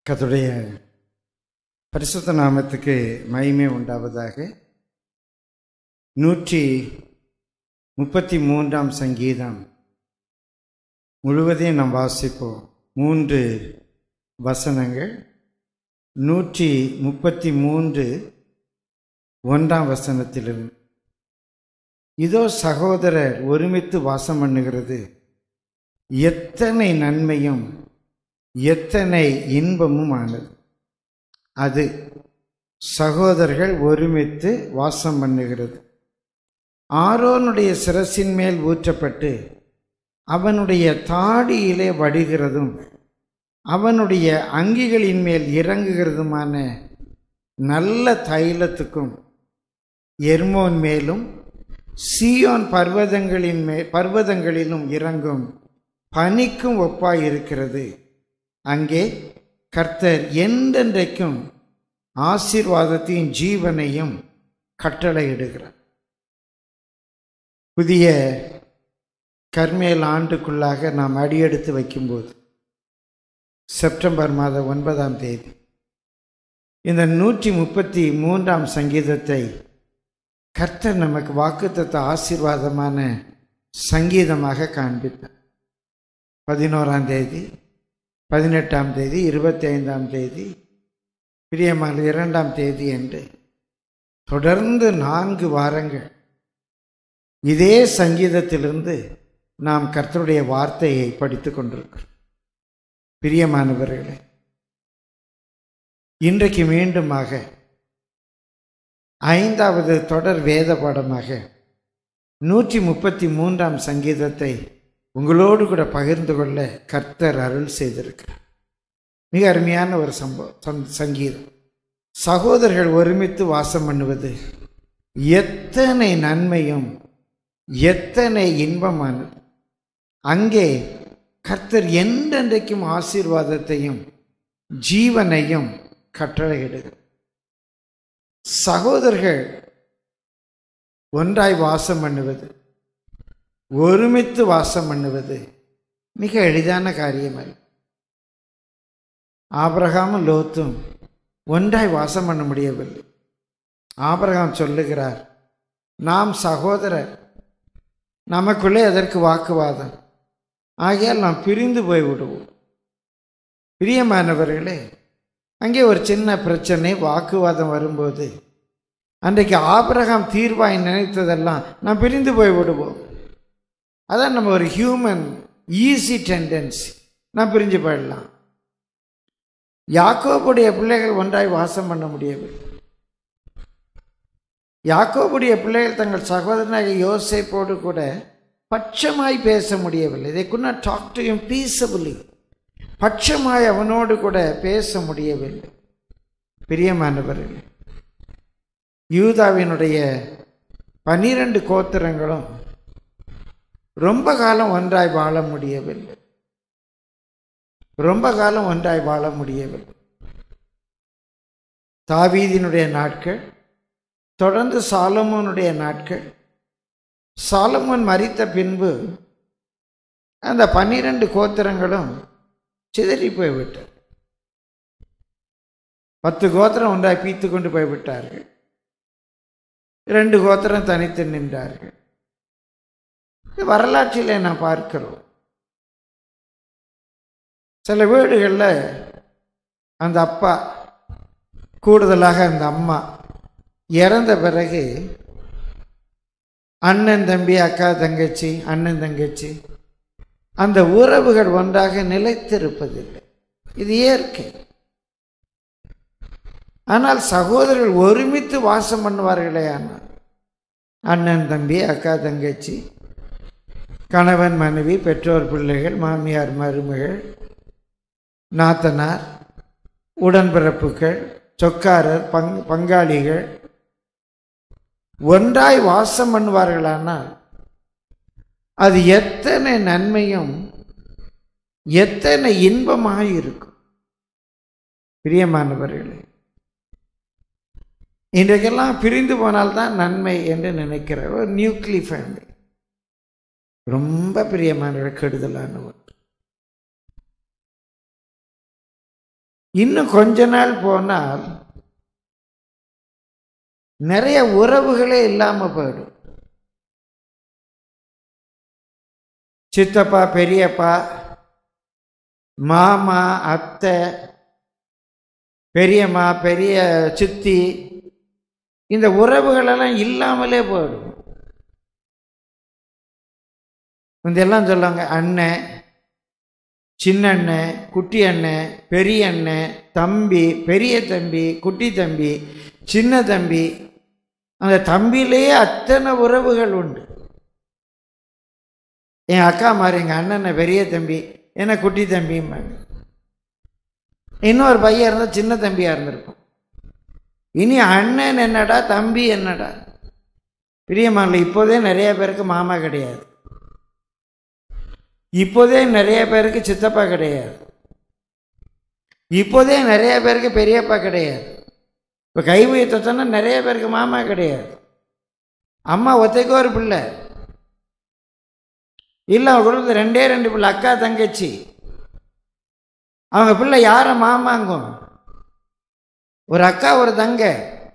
கர்த்தருடைய பரிசுத்த நாமத்துக்கு மகிமை உண்டாவதாக நூற்றி முப்பத்தி மூன்றாம் சங்கீதம் முழுவதையும் நாம் வாசிப்போம் மூன்று வசனங்கள் நூற்றி முப்பத்தி மூன்று ஒன்றாம் வசனத்திலிருந்து இதோ சகோதரர் ஒருமித்து வாசம் பண்ணுகிறது எத்தனை நன்மையும் எத்தனை இன்பமும் ஆனது அது சகோதரர்கள் ஒருமித்து வாசம் பண்ணுகிறது ஆரோனுடைய சிரசின் மேல் ஊற்றப்பட்டு அவனுடைய தாடியிலே வடிகிறதும் அவனுடைய அங்கிகளின் மேல் இறங்குகிறதுமான நல்ல தைலத்துக்கும் எர்மோன் மேலும் சீயோன் பர்வதங்களின் மே பர்வதங்களிலும் இறங்கும் பனிக்கும் ஒப்பாய் இருக்கிறது அங்கே கர்த்தர் என்றென்றைக்கும் ஆசீர்வாதத்தையும் ஜீவனையும் கட்டளையிடுகிறார் புதிய கர்மேல் ஆண்டுக்குள்ளாக நாம் அடியெடுத்து வைக்கும்போது செப்டம்பர் மாதம் ஒன்பதாம் தேதி இந்த நூற்றி முப்பத்தி மூன்றாம் சங்கீதத்தை கர்த்தர் நமக்கு வாக்குத்தத்த ஆசீர்வாதமான சங்கீதமாக காண்பித்தார் பதினோராம் தேதி பதினெட்டாம் தேதி இருபத்தி ஐந்தாம் தேதி பிரியமான இரண்டாம் தேதி என்று தொடர்ந்து நான்கு வாரங்கள் இதே சங்கீதத்திலிருந்து நாம் கர்த்தருடைய வார்த்தையை படித்து கொண்டிருக்கிறோம் பிரியமானவர்களே இன்றைக்கு மீண்டுமாக ஐந்தாவது தொடர் வேத பாடமாக நூற்றி முப்பத்தி மூன்றாம் சங்கீதத்தை உங்களோடு கூட பகிர்ந்து கொள்ள கர்த்தர் அருள் செய்திருக்கிறார் மிக அருமையான ஒரு சம்பவம் சங்கீதம் சகோதரர்கள் ஒருமித்து வாசம் பண்ணுவது எத்தனை நன்மையும் எத்தனை இன்பமானது அங்கே கர்த்தர் என்றென்றைக்கும் ஆசீர்வாதத்தையும் ஜீவனையும் கட்டளையிடுகிறார் சகோதரர்கள் ஒன்றாய் வாசம் பண்ணுவது ஒருமித்து வாசம் பண்ணுவது மிக எளிதான காரியம் அல்ல ஆபரகாமும் லோத்தும் ஒன்றாய் வாசம் பண்ண முடியவில்லை ஆபரகாம் சொல்லுகிறார் நாம் சகோதரர் நமக்குள்ளே அதற்கு வாக்குவாதம் ஆகையால் நாம் பிரிந்து போய் விடுவோம் பிரியமானவர்களே அங்கே ஒரு சின்ன பிரச்சனை வாக்குவாதம் வரும்போது அன்றைக்கு ஆபரகாம் தீர்வாய் நினைத்ததெல்லாம் நாம் பிரிந்து போய் விடுவோம் அதான் நம்ம ஒரு ஹியூமன் ஈஸி டெண்டன்சி நான் பிரிஞ்சு போயிடலாம் யாக்கோபுடைய பிள்ளைகள் ஒன்றாய் வாசம் பண்ண முடியவில்லை யாக்கோபுடைய பிள்ளைகள் தங்கள் சகோதரனாக யோசிப்போடு கூட பட்சமாய் பேச முடியவில்லை இதை gonna talk to you peacefully பட்சமாய் அவனோடு கூட பேச முடியவில்லை பிரியமானவர்கள் யூதாவினுடைய பனிரெண்டு கோத்திரங்களும் ரொம்ப காலம் ஒன்றாய் வாழ முடியவில்லை ரொம்ப காலம் ஒன்றாய் வாழ முடியவில்லை தாவீதினுடைய நாட்கள் தொடர்ந்து சாலமோனுடைய நாட்கள் சாலமோன் மறித்த பின்பு அந்த பன்னிரண்டு கோத்திரங்களும் சிதறி போய்விட்டார் பத்து கோத்திரம் ஒன்றாய் பீத்து கொண்டு போய்விட்டார்கள் இரண்டு கோத்திரம் தனித்து நின்றார்கள் வரலாற்றில் நான் பார்க்கிறோம் சில வீடுகளில் அந்த அப்பா கூடுதலாக அந்த அம்மா இறந்த பிறகு அண்ணன் தம்பி அக்கா தங்கச்சி அண்ணன் தங்கச்சி அந்த உறவுகள் ஒன்றாக நிலைத்திருப்பதில்லை இது இயற்கை ஆனால் சகோதரர்கள் ஒருமித்து வாசம் பண்ணுவார்களே ஆனால் அண்ணன் தம்பி அக்கா தங்கச்சி கணவன் மனைவி பெற்றோர் பிள்ளைகள் மாமியார் மருமகள் நாத்தனார் உடன்பிறப்புகள் சொக்காரர் பங் பங்காளிகள் ஒன்றாய் வாசம் பண்ணுவார்களானால் அது எத்தனை நன்மையும் எத்தனை இன்பமாக இருக்கும் பிரியமானவர்களே இன்றைக்கெல்லாம் பிரிந்து போனால்தான் நன்மை என்று நினைக்கிற ஒரு நியூக்ளி ஃபேமிலி ரொம்ப பிரியமானவர்கள் கெடுதலானவர் இன்னும் கொஞ்ச நாள் போனால் நிறைய உறவுகளே இல்லாம போயிடும் சித்தப்பா பெரியப்பா மாமா அத்தை பெரியம்மா பெரிய சித்தி இந்த உறவுகளெல்லாம் இல்லாமலே போயிடும் இதெல்லாம் சொல்லுவாங்க அண்ணன் சின்ன அண்ணன் குட்டி அண்ணன் பெரிய அண்ணன் தம்பி பெரிய தம்பி குட்டி தம்பி சின்ன தம்பி அந்த தம்பியிலேயே அத்தனை உறவுகள் உண்டு என் அக்கா மாதிரி எங்கள் அண்ணனை பெரிய தம்பி என்ன குட்டி தம்பிம்பாங்க இன்னொரு பையன் இருந்தால் சின்ன தம்பியாக இருந்திருக்கும் இனி அண்ணன் என்னடா தம்பி என்னடா பிரியமான இப்போதே நிறைய பேருக்கு மாமா கிடையாது இப்போதே நிறைய பேருக்கு சித்தப்பா கிடையாது இப்போதே நிறைய பேருக்கு பெரியப்பா கிடையாது இப்போ கை உயர்த்தோன்னா நிறைய பேருக்கு மாமா கிடையாது அம்மா ஒத்தைக்கோ ஒரு பிள்ளை இல்லை அவங்க குடும்பத்தில் ரெண்டே ரெண்டு பிள்ளை அக்கா தங்கச்சி அவங்க பிள்ளை யாரை மாமாங்கும் ஒரு அக்கா ஒரு தங்க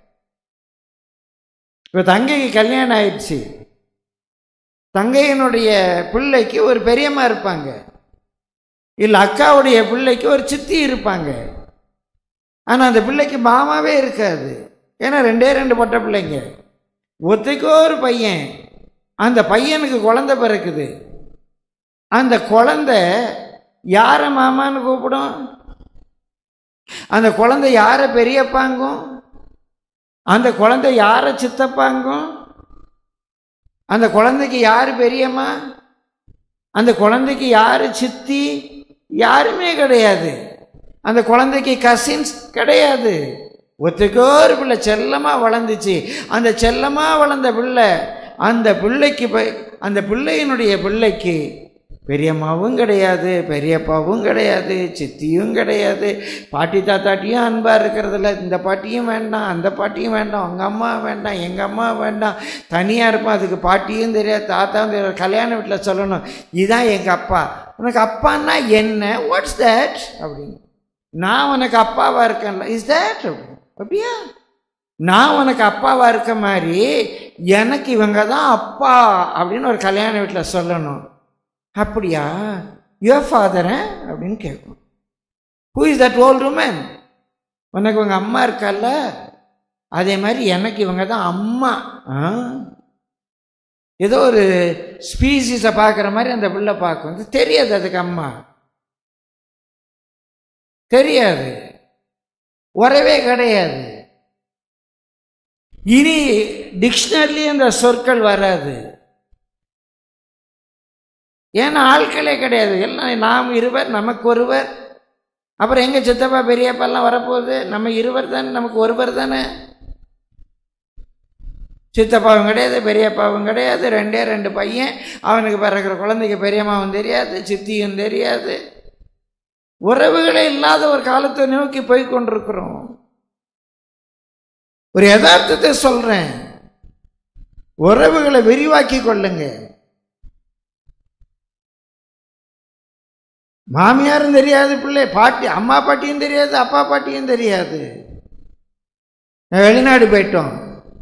இப்போ தங்கைக்கு கல்யாணம் ஆயிடுச்சு தங்கையினுடைய பிள்ளைக்கு ஒரு பெரியம்மா இருப்பாங்க இல்லை அக்காவுடைய பிள்ளைக்கு ஒரு சித்தி இருப்பாங்க ஆனால் அந்த பிள்ளைக்கு மாமாவே இருக்காது ஏன்னா ரெண்டே ரெண்டு பொட்ட பிள்ளைங்க ஒத்தைக்கோ ஒரு பையன் அந்த பையனுக்கு குழந்தை பிறக்குது அந்த குழந்தை யாரை மாமான்னு கூப்பிடும் அந்த குழந்தை யாரை பெரியப்பாங்கும் அந்த குழந்தை யாரை சித்தப்பாங்கும் அந்த குழந்தைக்கு யார் பெரியம்மா அந்த குழந்தைக்கு யார் சித்தி யாருமே கிடையாது அந்த குழந்தைக்கு கசின்ஸ் கிடையாது ஒத்துக்கோ ஒரு பிள்ளை செல்லமாக வளர்ந்துச்சு அந்த செல்லமாக வளர்ந்த பிள்ளை அந்த பிள்ளைக்கு ப- அந்த பிள்ளையினுடைய பிள்ளைக்கு பெரியம்மாவும் கிடையாது பெரியப்பாவும் கிடையாது சித்தியும் கிடையாது பாட்டி தாத்தாட்டியும் அன்பாக இருக்கிறதில்ல இந்த பாட்டியும் வேண்டாம் அந்த பாட்டியும் வேண்டாம் அவங்க அம்மா வேண்டாம் எங்கள் அம்மா வேண்டாம் தனியாக இருப்போம் அதுக்கு பாட்டியும் தெரியாது தாத்தாவும் தெரியாது கல்யாண வீட்டில் சொல்லணும் இதான் எங்கள் அப்பா உனக்கு அப்பான்னா என்ன வாட்ஸ் தட் அப்படின்னு நான் உனக்கு அப்பாவாக இருக்கேன்ல இஸ் தட் அப்படியா நான் உனக்கு அப்பாவா இருக்க மாதிரி எனக்கு இவங்க தான் அப்பா அப்படின்னு ஒரு கல்யாண வீட்டில் சொல்லணும் அப்படியா யுவர் ஃபாதர அப்படின்னு கேட்கும் who is that old woman உனக்கு உங்க அம்மா இருக்கல்ல அதே மாதிரி எனக்கு இவங்க தான் அம்மா ஆ? ஏதோ ஒரு ஸ்பீசிஸை பார்க்குற மாதிரி அந்த பிள்ளை பார்க்கும் இது தெரியாது அதுக்கு அம்மா தெரியாது உறவே கிடையாது இனி டிக்ஷனரிலேயே அந்த சொற்கள் வராது ஏன்னா ஆட்களே கிடையாது எல்லாம் நாம் இருவர் நமக்கு ஒருவர் அப்புறம் எங்க சித்தப்பா பெரியப்பாலாம் வரப்போகுது நம்ம இருவர் தானே நமக்கு ஒருவர் தானே சித்தப்பாவும் கிடையாது பெரியப்பாவும் கிடையாது ரெண்டே ரெண்டு பையன் அவனுக்கு பிறக்கிற குழந்தைக்கு பெரியம்மாவும் தெரியாது சித்தியும் தெரியாது உறவுகளே இல்லாத ஒரு காலத்தை நோக்கி போய் கொண்டிருக்கிறோம் ஒரு யதார்த்தத்தை சொல்றேன் உறவுகளை விரிவாக்கி கொள்ளுங்க மாமியாரும் தெரியாது பிள்ளை பாட்டி அம்மா பாட்டியும் தெரியாது அப்பா பாட்டியும் தெரியாது நான் வெளிநாடு போயிட்டோம்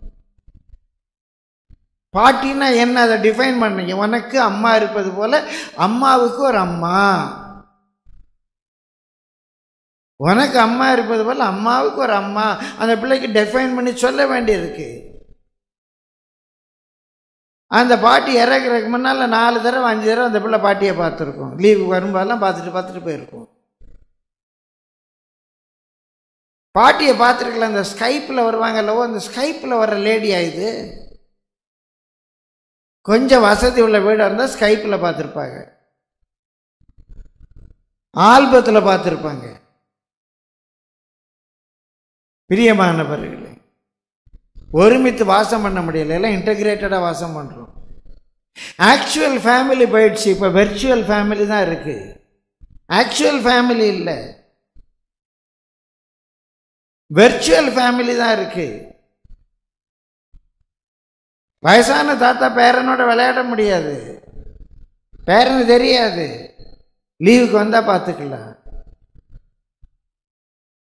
பாட்டின்னா என்ன அதை டிஃபைன் பண்ணீங்க உனக்கு அம்மா இருப்பது போல அம்மாவுக்கு ஒரு அம்மா உனக்கு அம்மா இருப்பது போல அம்மாவுக்கு ஒரு அம்மா அந்த பிள்ளைக்கு டிஃபைன் பண்ணி சொல்ல வேண்டியிருக்கு அந்த பாட்டி இறக்குறதுக்கு முன்னால் நாலு தடவை அஞ்சு தடவை அந்த பிள்ளை பாட்டியை பார்த்துருக்கோம் லீவுக்கு வரும்போதெல்லாம் பார்த்துட்டு பார்த்துட்டு போயிருக்கோம் பாட்டியை பார்த்துருக்கல அந்த ஸ்கைப்பில் வருவாங்கல்லவோ அந்த ஸ்கைப்பில் வர லேடி ஆயுது கொஞ்சம் வசதி உள்ள வீடாக இருந்தால் ஸ்கைப்பில் பார்த்துருப்பாங்க ஆல்பத்தில் பார்த்துருப்பாங்க பிரியமானவர்களே ஒருமித்து வாசம் பண்ண முடியல எல்லாம் இன்டகிரேட்டடாக வாசம் பண்ணுறோம் ஆக்சுவல் ஃபேமிலி போயிடுச்சு இப்போ வெர்ச்சுவல் ஃபேமிலி தான் இருக்கு ஆக்சுவல் ஃபேமிலி இல்லை வெர்ச்சுவல் ஃபேமிலி தான் இருக்கு வயசான தாத்தா பேரனோட விளையாட முடியாது பேரனு தெரியாது லீவுக்கு வந்தால் பார்த்துக்கலாம்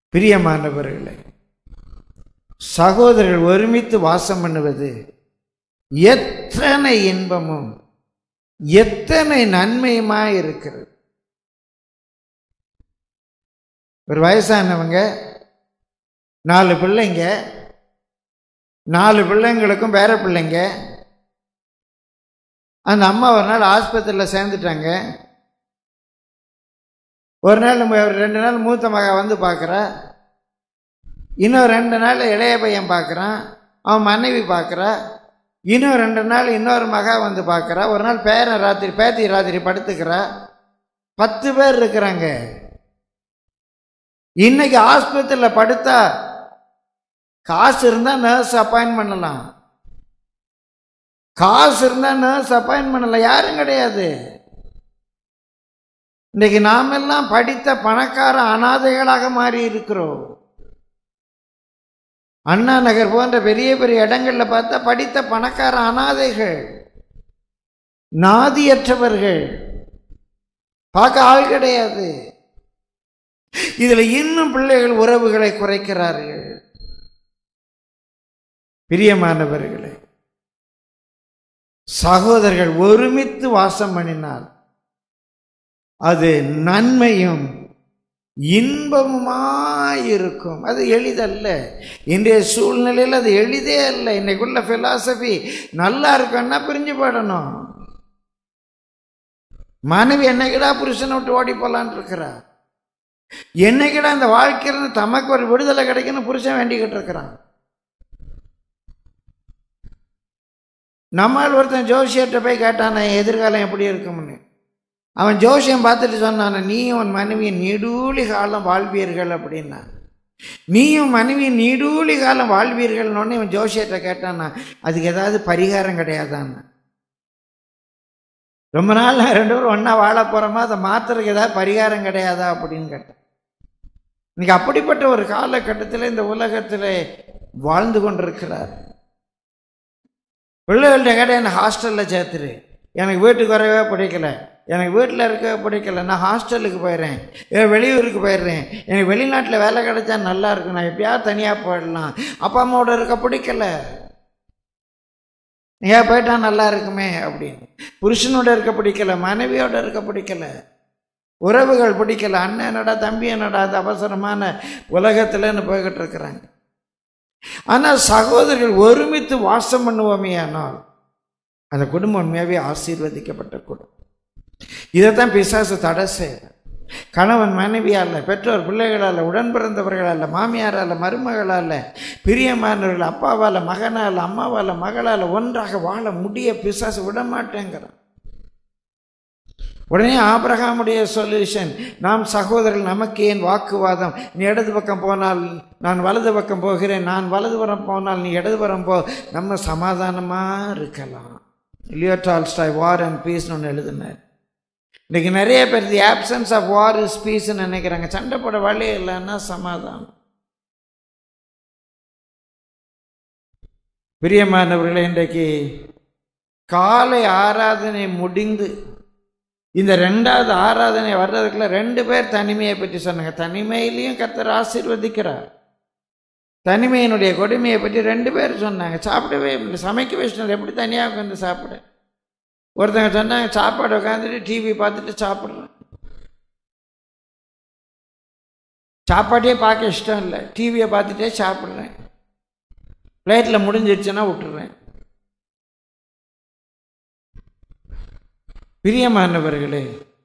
பிரியமானவர்களே சகோதரர்கள் ஒருமித்து வாசம் பண்ணுவது எத்தனை இன்பமும் எத்தனை நன்மையுமா இருக்கிறது ஒரு வயசானவங்க நாலு பிள்ளைங்க நாலு பிள்ளைங்களுக்கும் பேர பிள்ளைங்க அந்த அம்மா ஒரு நாள் ஆஸ்பத்திரியில் சேர்ந்துட்டாங்க ஒரு நாள் நம்ம ஒரு ரெண்டு நாள் மூத்த மக வந்து பார்க்குறா இன்னும் ரெண்டு நாள் இளைய பையன் பார்க்குறான் அவன் மனைவி பார்க்குறா இன்னும் ரெண்டு நாள் இன்னொரு மகா வந்து பார்க்குறா ஒரு நாள் பேரன் ராத்திரி பேத்தி ராத்திரி படுத்துக்கிறா பத்து பேர் இருக்கிறாங்க இன்னைக்கு ஆஸ்பத்திரியில் படுத்தா காசு இருந்தால் நர்ஸ் அப்பாயின் பண்ணலாம் காசு இருந்தால் நர்ஸ் அப்பாயின் பண்ணலாம் யாரும் கிடையாது இன்னைக்கு நாமெல்லாம் படித்த பணக்கார அனாதைகளாக மாறி இருக்கிறோம் அண்ணா நகர் போன்ற பெரிய பெரிய இடங்கள்ல பார்த்தா படித்த பணக்கார அனாதைகள் நாதியற்றவர்கள் பார்க்க ஆள் கிடையாது இதுல இன்னும் பிள்ளைகள் உறவுகளை குறைக்கிறார்கள் பிரியமானவர்களே சகோதரர்கள் ஒருமித்து வாசம் பண்ணினால் அது நன்மையும் இன்பமுமாயிருக்கும் அது எளிதல்ல இன்றைய சூழ்நிலையில் அது எளிதே அல்ல இன்னைக்குள்ள பிலாசபி நல்லா இருக்குன்னா பிரிஞ்சு போயிடணும் மனைவி என்னைக்கிடா புருஷனை விட்டு ஓடி போலான் இருக்கிறா என்னைக்கிடா இந்த வாழ்க்கையில தமக்கு ஒரு விடுதலை கிடைக்குன்னு புருஷன் வேண்டிக்கிட்டு இருக்கிறான் நம்மால் ஒருத்தன் ஜோசியர்கிட்ட போய் கேட்டான் எதிர்காலம் எப்படி இருக்கும்னு அவன் ஜோசியம் பார்த்துட்டு சொன்னான் நீயும் உன் மனைவியின் நீடூழி காலம் வாழ்வீர்கள் அப்படின்னா நீயும் மனைவியின் நீடூழி காலம் வாழ்வீர்கள்னு இவன் ஜோசியத்தை கேட்டான்னா அதுக்கு ஏதாவது பரிகாரம் கிடையாதான்னு ரொம்ப நாள் நான் ரெண்டு பேரும் ஒன்றா வாழ போகிறோமா அதை மாத்துறதுக்கு ஏதாவது பரிகாரம் கிடையாதா அப்படின்னு கேட்டேன் இன்னைக்கு அப்படிப்பட்ட ஒரு காலகட்டத்தில் இந்த உலகத்தில் வாழ்ந்து கொண்டிருக்கிறார் பிள்ளைகள்கிட்ட கேட்டால் என்னை ஹாஸ்டலில் சேர்த்துரு எனக்கு வீட்டுக்கு வரவே பிடிக்கல எனக்கு வீட்டில் இருக்க பிடிக்கல நான் ஹாஸ்டலுக்கு போயிடுறேன் ஏன் வெளியூருக்கு போயிடுறேன் எனக்கு வெளிநாட்டில் வேலை கிடைச்சா நல்லா இருக்கும் நான் எப்பயாவது தனியாக போயிடலாம் அப்பா அம்மாவோட இருக்க பிடிக்கல ஏன் போயிட்டா நல்லா இருக்குமே அப்படின்னு புருஷனோட இருக்க பிடிக்கல மனைவியோட இருக்க பிடிக்கல உறவுகள் பிடிக்கல அண்ணன் என்னடா தம்பி என்னடா அது அவசரமான உலகத்தில்னு போய்கிட்டு இருக்கிறாங்க ஆனால் சகோதரர்கள் ஒருமித்து வாசம் பண்ணுவோமே ஆனால் அந்த குடும்பம் உண்மையாகவே ஆசீர்வதிக்கப்பட்ட குடும்பம் இதைத்தான் பிசாசு தடை செய்யற கணவன் மனைவியால் பெற்றோர் பிள்ளைகளால் உடன் பிறந்தவர்களால் மாமியாரால் மருமகளால் பிரியமானவர்கள் அப்பாவால் மகனால் அம்மாவால் மகளால் ஒன்றாக வாழ முடிய பிசாசு விட மாட்டேங்கிறான் உடனே ஆபிரகாமுடைய சொல்யூஷன் நாம் சகோதரர்கள் நமக்கு ஏன் வாக்குவாதம் நீ இடது பக்கம் போனால் நான் வலது பக்கம் போகிறேன் நான் வலதுபுறம் போனால் நீ இடதுபுறம் போ நம்ம சமாதானமாக இருக்கலாம் லியோ டால்ஸ்டாய் வார் அண்ட் பீஸ்னு ஒன்று எழுதினார் இன்றைக்கி நிறைய பேர் the absence of war is பீஸ்ன்னு நினைக்கிறாங்க சண்டை போட வழி இல்லைன்னா சமாதானம் பிரியமானவர்களே இன்றைக்கு காலை ஆராதனை முடிந்து இந்த ரெண்டாவது ஆராதனை வர்றதுக்குள்ள ரெண்டு பேர் தனிமையை பற்றி சொன்னாங்க தனிமையிலையும் கத்தர் ஆசீர்வதிக்கிறார் தனிமையினுடைய கொடுமையை பற்றி ரெண்டு பேர் சொன்னாங்க சாப்பிடவே இல்லை சமைக்க வச்சுட்டு எப்படி தனியாக உட்காந்து சாப்பிட ஒருத்தங்க சொன்னாங்க சாப்பாடு உட்காந்துட்டு டிவி பார்த்துட்டு சாப்பிட்றேன் சாப்பாட்டே பார்க்க இஷ்டம் இல்லை டிவியை பார்த்துட்டே சாப்பிட்றேன் ஃப்ளைட்டில் முடிஞ்சிடுச்சுன்னா விட்டுறேன் பிரியமானவர்களே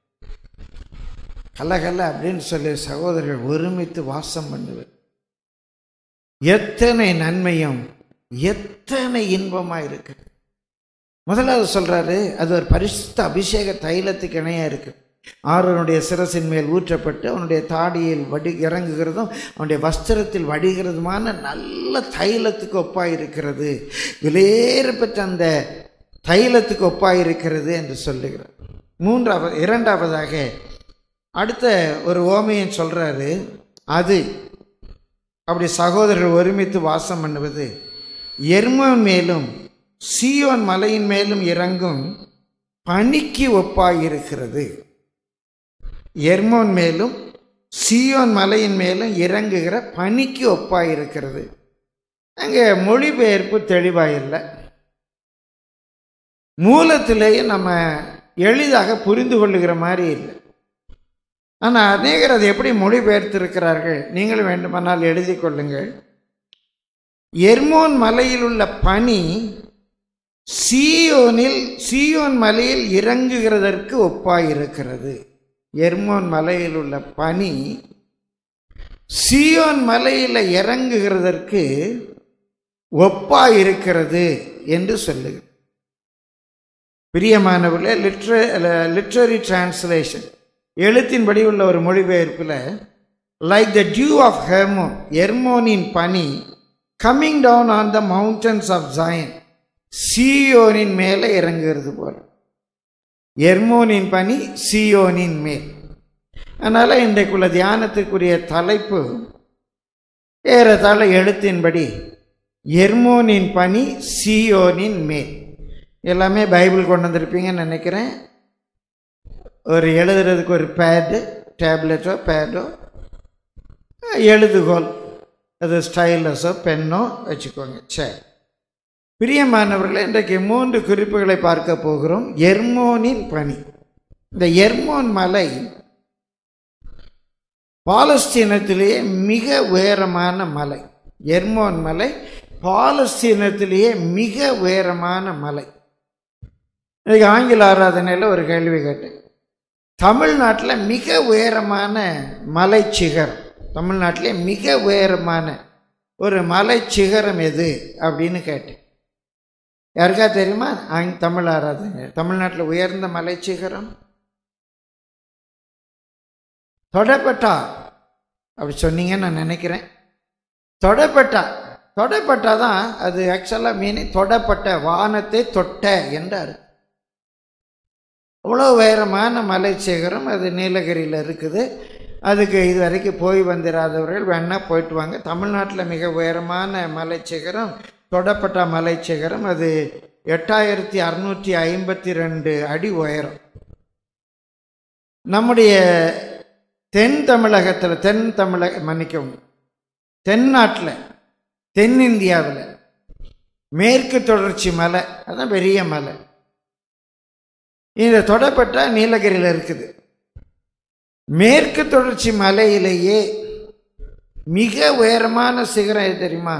கல்ல கல்ல அப்படின்னு சொல்லி சகோதரர்கள் ஒருமித்து வாசம் பண்ணுவர் எத்தனை நன்மையும் எத்தனை இன்பமா இருக்கு முதலாவது சொல்றாரு அது ஒரு பரிசுத்த அபிஷேக தைலத்துக்கு இணையா இருக்கு ஆரோனுடைய சிரசின் மேல் ஊற்றப்பட்டு அவனுடைய தாடியில் வடி இறங்குகிறதும் அவனுடைய வஸ்திரத்தில் வடிகிறதுமான நல்ல தைலத்துக்கு ஒப்பாய் இருக்கிறது விலையேற பெற்ற அந்த தைலத்துக்கு ஒப்பாய் இருக்கிறது என்று சொல்லுகிறார் மூன்றாவது இரண்டாவதாக அடுத்த ஒரு ஓமையன் சொல்றாரு அது அப்படி சகோதரர்கள் ஒருமித்து வாசம் பண்ணுவது எர்மோன் மேலும் சீயோன் மலையின் மேலும் இறங்கும் பனிக்கு ஒப்பாயிருக்கிறது எர்மோன் மேலும் சியோன் மலையின் மேலும் இறங்குகிற பனிக்கு ஒப்பாயிருக்கிறது அங்கே மொழிபெயர்ப்பு தெளிவாக இல்லை மூலத்திலேயே நம்ம எளிதாக புரிந்து கொள்ளுகிற மாதிரி இல்லை ஆனால் அநேகர் அதை எப்படி மொழிபெயர்த்திருக்கிறார்கள் நீங்களும் வேண்டுமானால் எழுதி கொள்ளுங்கள் எர்மோன் மலையில் உள்ள பனி சீயோனில் சீயோன் மலையில் இறங்குகிறதற்கு ஒப்பாயிருக்கிறது எர்மோன் மலையில் உள்ள பனி சீயோன் மலையில் இறங்குகிறதற்கு ஒப்பாயிருக்கிறது என்று சொல்லுங்க பிரியமானவர்களே லிட்ர லிட்ரரி டிரான்ஸ்லேஷன் எழுத்தின்படி உள்ள ஒரு மொழிபெயர்ப்பில் like the dew of Hermon எர்மோனின் பனி coming down on the mountains of Zion சியோனின் மேலே இறங்குகிறது போல எர்மோனின் பனி சியோனின் மேல் அதனால் இன்றைக்குள்ள தியானத்துக்குரிய தலைப்பு ஏறத்தாழ எழுத்தின்படி எர்மோனின் பனி சியோனின் மேல் எல்லாமே பைபிள் கொண்டு வந்திருப்பீங்கன்னு நினைக்கிறேன் ஒரு எழுதுறதுக்கு ஒரு பேடு டேப்லெட்டோ பேடோ எழுதுகோல் அது ஸ்டைலஸோ பென்னோ வச்சுக்கோங்க சரி பிரியமானவர்களே இன்றைக்கு மூன்று குறிப்புகளை பார்க்க போகிறோம் எர்மோனின் பனி இந்த எர்மோன் மலை பாலஸ்தீனத்திலேயே மிக உயரமான மலை எர்மோன் மலை பாலஸ்தீனத்திலேயே மிக உயரமான மலை இன்னைக்கு ஆங்கில ஆராதனையில் ஒரு கேள்வி கேட்டேன் தமிழ்நாட்டில் மிக உயரமான மலை சிகரம் தமிழ்நாட்டிலே மிக உயரமான ஒரு மலை சிகரம் எது அப்படின்னு கேட்டேன் யாருக்கா தெரியுமா ஆங் தமிழ் ஆராதனை தமிழ்நாட்டில் உயர்ந்த மலை சிகரம் தொடப்பட்டா அப்படி சொன்னீங்கன்னு நான் நினைக்கிறேன் தொடப்பட்டா தொடப்பட்டா தான் அது ஆக்சுவலாக மீனி தொடப்பட்ட வானத்தை தொட்ட என்றார் அவ்வளோ உயரமான மலை சிகரம் அது நீலகிரியில் இருக்குது அதுக்கு இது வரைக்கும் போய் வந்திராதவர்கள் வேணால் போயிட்டு வாங்க தமிழ்நாட்டில் மிக உயரமான மலை சிகரம் தொடப்பட்ட மலை சிகரம் அது எட்டாயிரத்தி அறுநூற்றி ஐம்பத்தி ரெண்டு அடி உயரம் நம்முடைய தென் தமிழகத்தில் தென் தமிழக மன்னிக்கவும் தென்னாட்டில் தென்னிந்தியாவில் மேற்கு தொடர்ச்சி மலை அதான் பெரிய மலை இந்த தொடப்பட்ட நீலகிரியில் இருக்குது மேற்கு தொடர்ச்சி மலையிலேயே மிக உயரமான சிகரம் எது தெரியுமா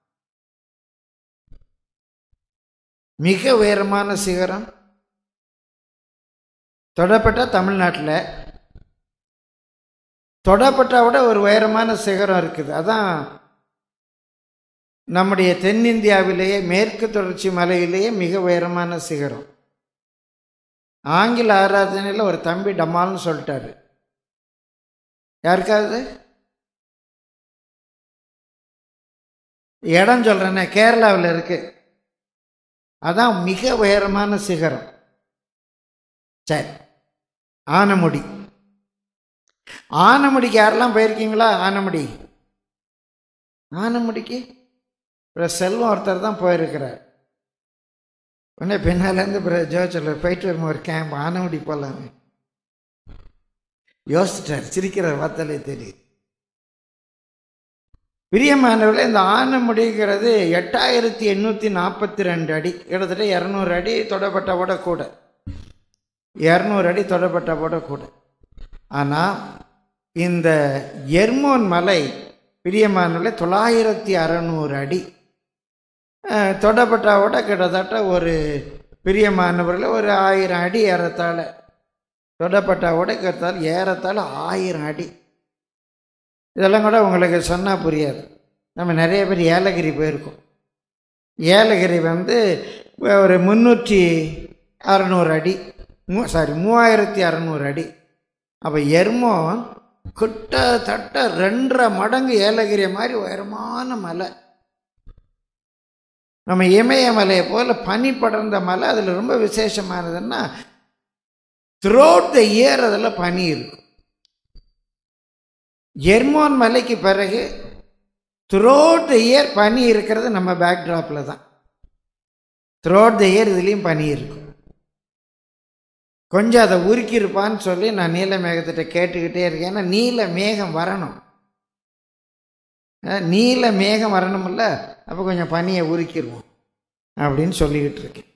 மிக உயரமான சிகரம் தொடப்பட்ட தமிழ்நாட்டில் தொடப்பட்டா விட ஒரு உயரமான சிகரம் இருக்குது அதான் நம்முடைய தென்னிந்தியாவிலேயே மேற்கு தொடர்ச்சி மலையிலேயே மிக உயரமான சிகரம் ஆங்கில ஆராதனையில் ஒரு தம்பி டமால்னு சொல்லிட்டாரு யாருக்காவது இடம் சொல்கிறேன்னே கேரளாவில் இருக்கு அதான் மிக உயரமான சிகரம் சரி ஆனமுடி ஆனமுடிக்கு யாரெல்லாம் போயிருக்கீங்களா ஆனமுடி ஆனமுடிக்கு இப்போ செல்வம் ஒருத்தர் தான் போயிருக்கிறார் உடனே பின்னாலேருந்து அப்புறம் ஜோ சொல்ல போயிட்டு வரும்போது ஒரு கேம்ப் ஆனமுடி போகலாமே யோசிச்சிட்டார் சிரிக்கிறார் பார்த்தாலே தெரியுது பிரியமானவர்களே இந்த ஆனமுடிங்கிறது எட்டாயிரத்தி எண்ணூற்றி நாற்பத்தி ரெண்டு அடி கிட்டத்தட்ட இரநூறு அடி தொடப்பட்ட விட கூட இரநூறு அடி தொடப்பட்ட விட கூட ஆனால் இந்த எர்மோன் மலை பிரியமானவர்களே தொள்ளாயிரத்தி அறநூறு அடி தொடப்பட்டாவோட கிட்டத்தட்ட ஒரு பிரியமானவர்கள் ஒரு ஆயிரம் அடி ஏறத்தாழ தொடப்பட்டாவோட கிட்டத்தால் ஏறத்தாழ ஆயிரம் அடி இதெல்லாம் கூட உங்களுக்கு சொன்னால் புரியாது நம்ம நிறைய பேர் ஏலகிரி போயிருக்கோம் ஏலகிரி வந்து ஒரு முந்நூற்றி அறநூறு அடி மூ சாரி மூவாயிரத்தி அறநூறு அடி அப்போ எர்மோன் கிட்டத்தட்ட ரெண்டரை மடங்கு ஏலகிரி மாதிரி உயரமான மலை நம்ம இமயமலையை போல் பனி படர்ந்த மலை அதில் ரொம்ப விசேஷமானதுன்னா த்ரோட் த இயர் அதில் பனி இருக்கும் எர்மோன் மலைக்கு பிறகு த்ரோட் த இயர் பனி இருக்கிறது நம்ம பேக்ட்ராப்பில் தான் த்ரோட் த இயர் இதுலேயும் பனி இருக்கும் கொஞ்சம் அதை உருக்கியிருப்பான்னு சொல்லி நான் நீல மேகத்திட்ட கேட்டுக்கிட்டே இருக்கேன் ஏன்னா நீல மேகம் வரணும் அஹ் நீல மேகம் வரணும்ல அப்போ கொஞ்சம் பனியை உருக்கிடுவோம் அப்படின்னு சொல்லிக்கிட்டு இருக்கேன்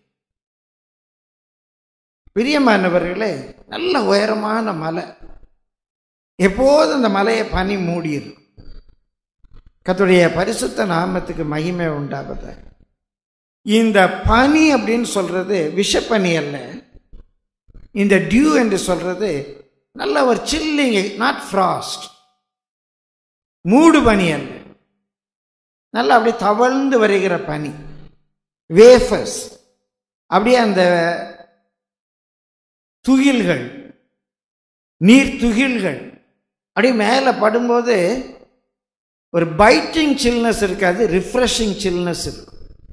பிரியமானவர்களே நல்ல உயரமான மலை எப்போதும் அந்த மலையை பனி மூடிடும் கத்துடைய பரிசுத்த நாமத்துக்கு மகிமை உண்டாவதாக இந்த பனி அப்படின்னு சொல்றது விஷப்பனி அல்ல இந்த டியூ என்று சொல்றது நல்ல ஒரு சில்லிங் நாட் ஃப்ராஸ்ட் மூடு பனி அல்ல நல்லா அப்படியே தவழ்ந்து வருகிற பனி வேஃபர்ஸ் அப்படியே அந்த துகில்கள் நீர் துகில்கள் அப்படியே மேலே படும்போது ஒரு பைட்டிங் சில்னஸ் இருக்காது ரிஃப்ரெஷிங் சில்னஸ் இருக்கும்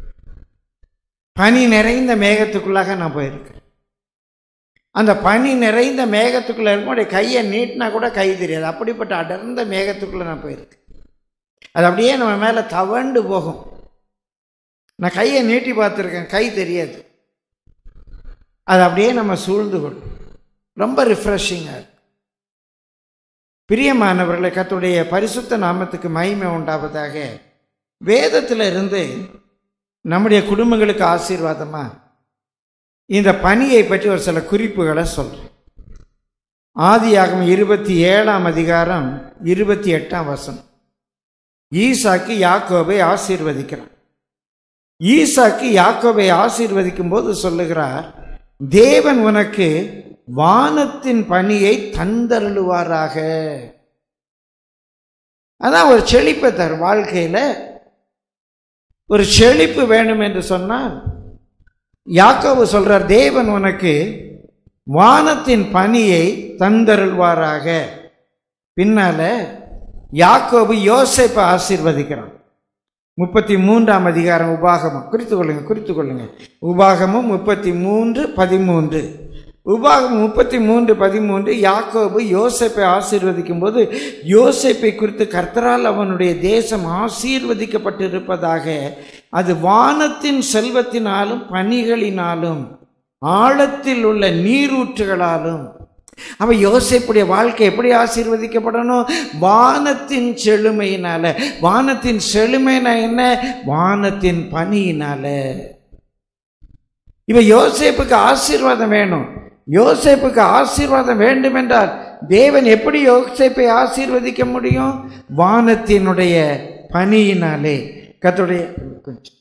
பனி நிறைந்த மேகத்துக்குள்ளாக நான் போயிருக்கேன் அந்த பனி நிறைந்த மேகத்துக்குள்ளே இருக்கும் கையை நீட்டினா கூட கை தெரியாது அப்படிப்பட்ட அடர்ந்த மேகத்துக்குள்ளே நான் போயிருக்கேன் அது அப்படியே நம்ம மேலே தவண்டு போகும் நான் கையை நீட்டி பார்த்துருக்கேன் கை தெரியாது அது அப்படியே நம்ம சூழ்ந்து கொள்ளும் ரொம்ப ரிஃப்ரெஷிங்காக இருக்கும் பிரியமானவர்களை கத்துடைய பரிசுத்த நாமத்துக்கு மகிமை உண்டாவதாக வேதத்தில் இருந்து நம்முடைய குடும்பங்களுக்கு ஆசீர்வாதமா இந்த பணியை பற்றி ஒரு சில குறிப்புகளை சொல்கிறேன் ஆதியாகம் இருபத்தி ஏழாம் அதிகாரம் இருபத்தி எட்டாம் வசனம் ஈசாக்கு யாக்கோபை ஆசீர்வதிக்கிறான் ஈசாக்கு யாக்கோபை ஆசீர்வதிக்கும் போது சொல்லுகிறார் தேவன் உனக்கு வானத்தின் பணியை தந்தருளுவாராக அதான் ஒரு செழிப்பை தரும் வாழ்க்கையில் ஒரு செழிப்பு வேணும் என்று சொன்னால் யாக்கோபு சொல்றார் தேவன் உனக்கு வானத்தின் பணியை தந்தருள்வாராக பின்னால யாக்கோபு யோசேப்பை ஆசீர்வதிக்கிறான் முப்பத்தி மூன்றாம் அதிகாரம் உபாகமம் குறித்து கொள்ளுங்க குறித்து கொள்ளுங்க உபாகமும் முப்பத்தி மூன்று பதிமூன்று உபாகம் முப்பத்தி மூன்று பதிமூன்று யாக்கோபு யோசேப்பை ஆசீர்வதிக்கும் போது யோசேப்பை குறித்து கர்த்தரால் அவனுடைய தேசம் ஆசீர்வதிக்கப்பட்டிருப்பதாக அது வானத்தின் செல்வத்தினாலும் பணிகளினாலும் ஆழத்தில் உள்ள நீரூற்றுகளாலும் அவ யோசேப்புடைய வாழ்க்கை எப்படி ஆசீர்வதிக்கப்படணும் வானத்தின் செழுமையினால வானத்தின் செழுமைனா என்ன வானத்தின் பணியினால இவ யோசேப்புக்கு ஆசீர்வாதம் வேணும் யோசேப்புக்கு ஆசீர்வாதம் வேண்டும் என்றால் தேவன் எப்படி யோசேப்பை ஆசீர்வதிக்க முடியும் வானத்தினுடைய பணியினாலே கத்துடைய கொஞ்சம்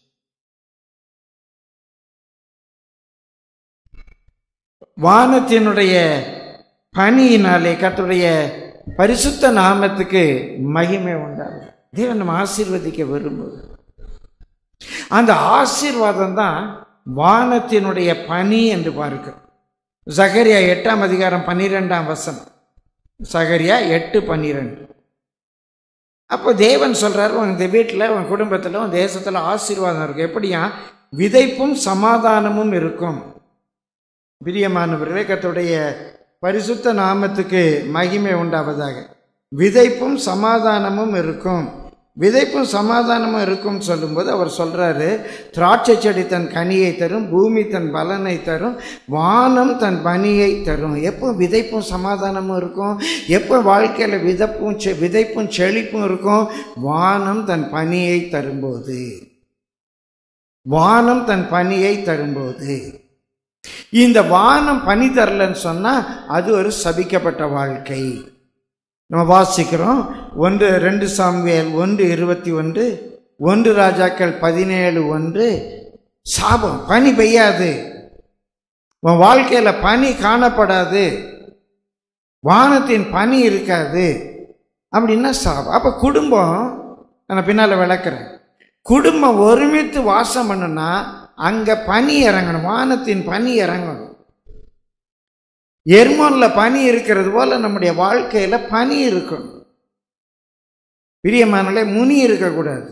வானத்தினுடைய பணியினாலே கத்துடைய பரிசுத்த நாமத்துக்கு மகிமை உண்டாகும் தேவன் நம்ம ஆசீர்வதிக்க விரும்புவது அந்த ஆசீர்வாதம் தான் வானத்தினுடைய பணி என்று பார்க்கிறோம் சகரியா எட்டாம் அதிகாரம் பன்னிரெண்டாம் வசனம் சகரியா எட்டு பன்னிரெண்டு அப்போ தேவன் சொல்றாரு உன் இந்த வீட்டில் உன் குடும்பத்தில் உன் தேசத்தில் ஆசீர்வாதம் இருக்கும் எப்படியா விதைப்பும் சமாதானமும் இருக்கும் பிரியமானவர்களே கர்த்தருடைய பரிசுத்த நாமத்துக்கு மகிமை உண்டாவதாக விதைப்பும் சமாதானமும் இருக்கும் விதைப்பும் சமாதானமும் இருக்கும் சொல்லும்போது அவர் சொல்றாரு திராட்சை செடி தன் கனியை தரும் பூமி தன் பலனை தரும் வானம் தன் பனியை தரும் எப்போ விதைப்பும் சமாதானமும் இருக்கும் எப்போ வாழ்க்கையில் விதப்பும் செ விதைப்பும் செழிப்பும் இருக்கும் வானம் தன் பனியை தரும்போது வானம் தன் பனியை தரும்போது இந்த வானம் பனி தரலன்னு சொன்னால் அது ஒரு சபிக்கப்பட்ட வாழ்க்கை நம்ம வாசிக்கிறோம் ஒன்று ரெண்டு சாமுவேல் ஒன்று இருபத்தி ஒன்று ஒன்று ராஜாக்கள் பதினேழு ஒன்று சாபம் பனி பெய்யாது உன் வாழ்க்கையில் பனி காணப்படாது வானத்தின் பனி இருக்காது அப்படின்னா சாபம் அப்போ குடும்பம் நான் பின்னால் விளக்குறேன் குடும்பம் ஒருமித்து வாசம் பண்ணுனா அங்கே பனி இறங்கணும் வானத்தின் பனி இறங்கணும் எர்மோன்ல பனி இருக்கிறது போல நம்முடைய வாழ்க்கையில பனி இருக்கணும் பிரியமானலே முனி இருக்கக்கூடாது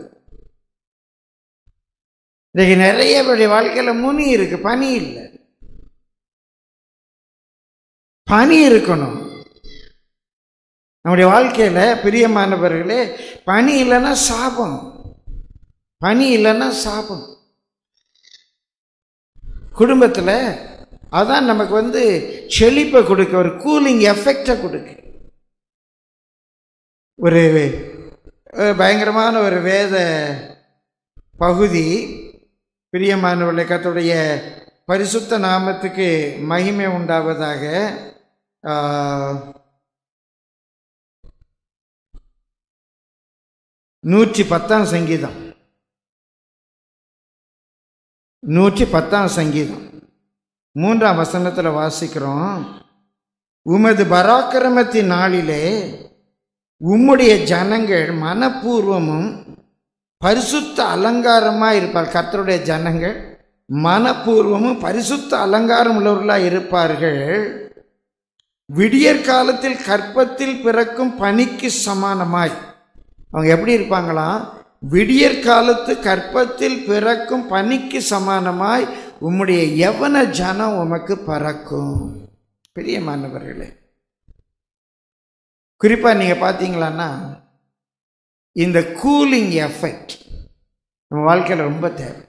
இன்னைக்கு நிறைய பேருடைய வாழ்க்கையில முனி இருக்கு பனி இல்லை பனி இருக்கணும் நம்முடைய வாழ்க்கையில பிரியமானவர்களே பனி இல்லைன்னா சாபம் பனி இல்லைன்னா சாபம் குடும்பத்தில் அதான் நமக்கு வந்து செழிப்பை கொடுக்க ஒரு கூலிங் எஃபெக்டை கொடுக்க ஒரு அஹ், பயங்கரமான ஒரு வேத பகுதி பிரியமானவர்களே கர்த்தருடைய பரிசுத்த நாமத்துக்கு மகிமை உண்டாவதாக ஆஹ், நூற்றி பத்தாம் சங்கீதம் நூற்றி பத்தாம் சங்கீதம் மூன்றாம் வசனத்தில் வாசிக்கிறோம் உமது பராக்கிரமத்தின் நாளிலே உம்முடைய ஜனங்கள் மனப்பூர்வமும் பரிசுத்த அலங்காரமாக இருப்பார் கர்த்தருடைய ஜனங்கள் மனப்பூர்வமும் பரிசுத்த அலங்காரம் உள்ளவர்களாக இருப்பார்கள் விடியற் காலத்தில் கற்பத்தில் பிறக்கும் பனிக்கு சமானமாய் அவங்க எப்படி இருப்பாங்களாம் விடியற் காலத்து கற்பத்தில் பிறக்கும் பனிக்கு சமானமாய் உம்முடைய யவன ஜனம் உமக்கு பறக்கும் பிரியமானவர்களே குறிப்பாக நீங்கள் பார்த்தீங்களான்னா இந்த கூலிங் எஃபெக்ட் நம்ம வாழ்க்கையில் ரொம்ப தேவை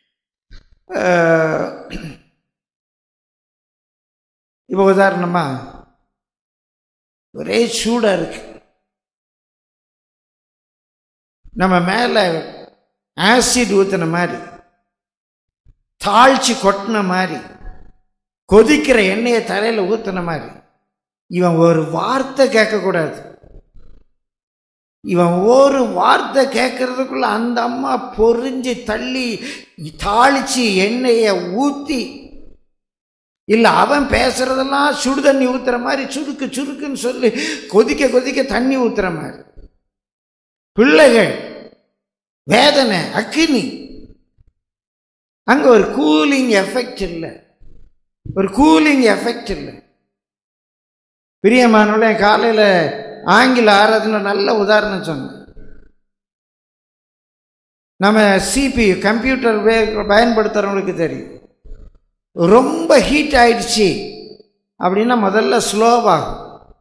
அஹ், இப்போ உதாரணமாக ஒரே சூடாக இருக்கு நம்ம மேலே ஆசிட் ஊற்றின மாதிரி தாழ்ச்சி கொட்டின மாதிரி கொதிக்கிற எண்ணெயை தலையில் ஊற்றின மாதிரி இவன் ஒரு வார்த்தை கேட்கக்கூடாது இவன் ஒரு வார்த்தை கேட்கறதுக்குள்ள அந்த அம்மா பொறிஞ்சு தள்ளி தாளிச்சு எண்ணெயை ஊற்றி இல்லை அவன் பேசுறதெல்லாம் சுடு தண்ணி ஊத்துற மாதிரி சுருக்கு சுருக்குன்னு சொல்லி கொதிக்க கொதிக்க தண்ணி ஊத்துற மாதிரி பிள்ளைகள் வேதனை அக்கினி அங்க ஒரு கூலிங் எஃபெக்ட் இல்லை ஒரு கூலிங் எஃபெக்ட் இல்லை பிரியமானவளே காலையில் ஆங்கில ஆராதனை நல்ல உதாரணம் சொன்னேன் நம்ம சிபி கம்ப்யூட்டர் வே பயன்படுத்துகிறவங்களுக்கு தெரியும் ரொம்ப ஹீட் ஆயிடுச்சு அப்படின்னா முதல்ல ஸ்லோவாகும்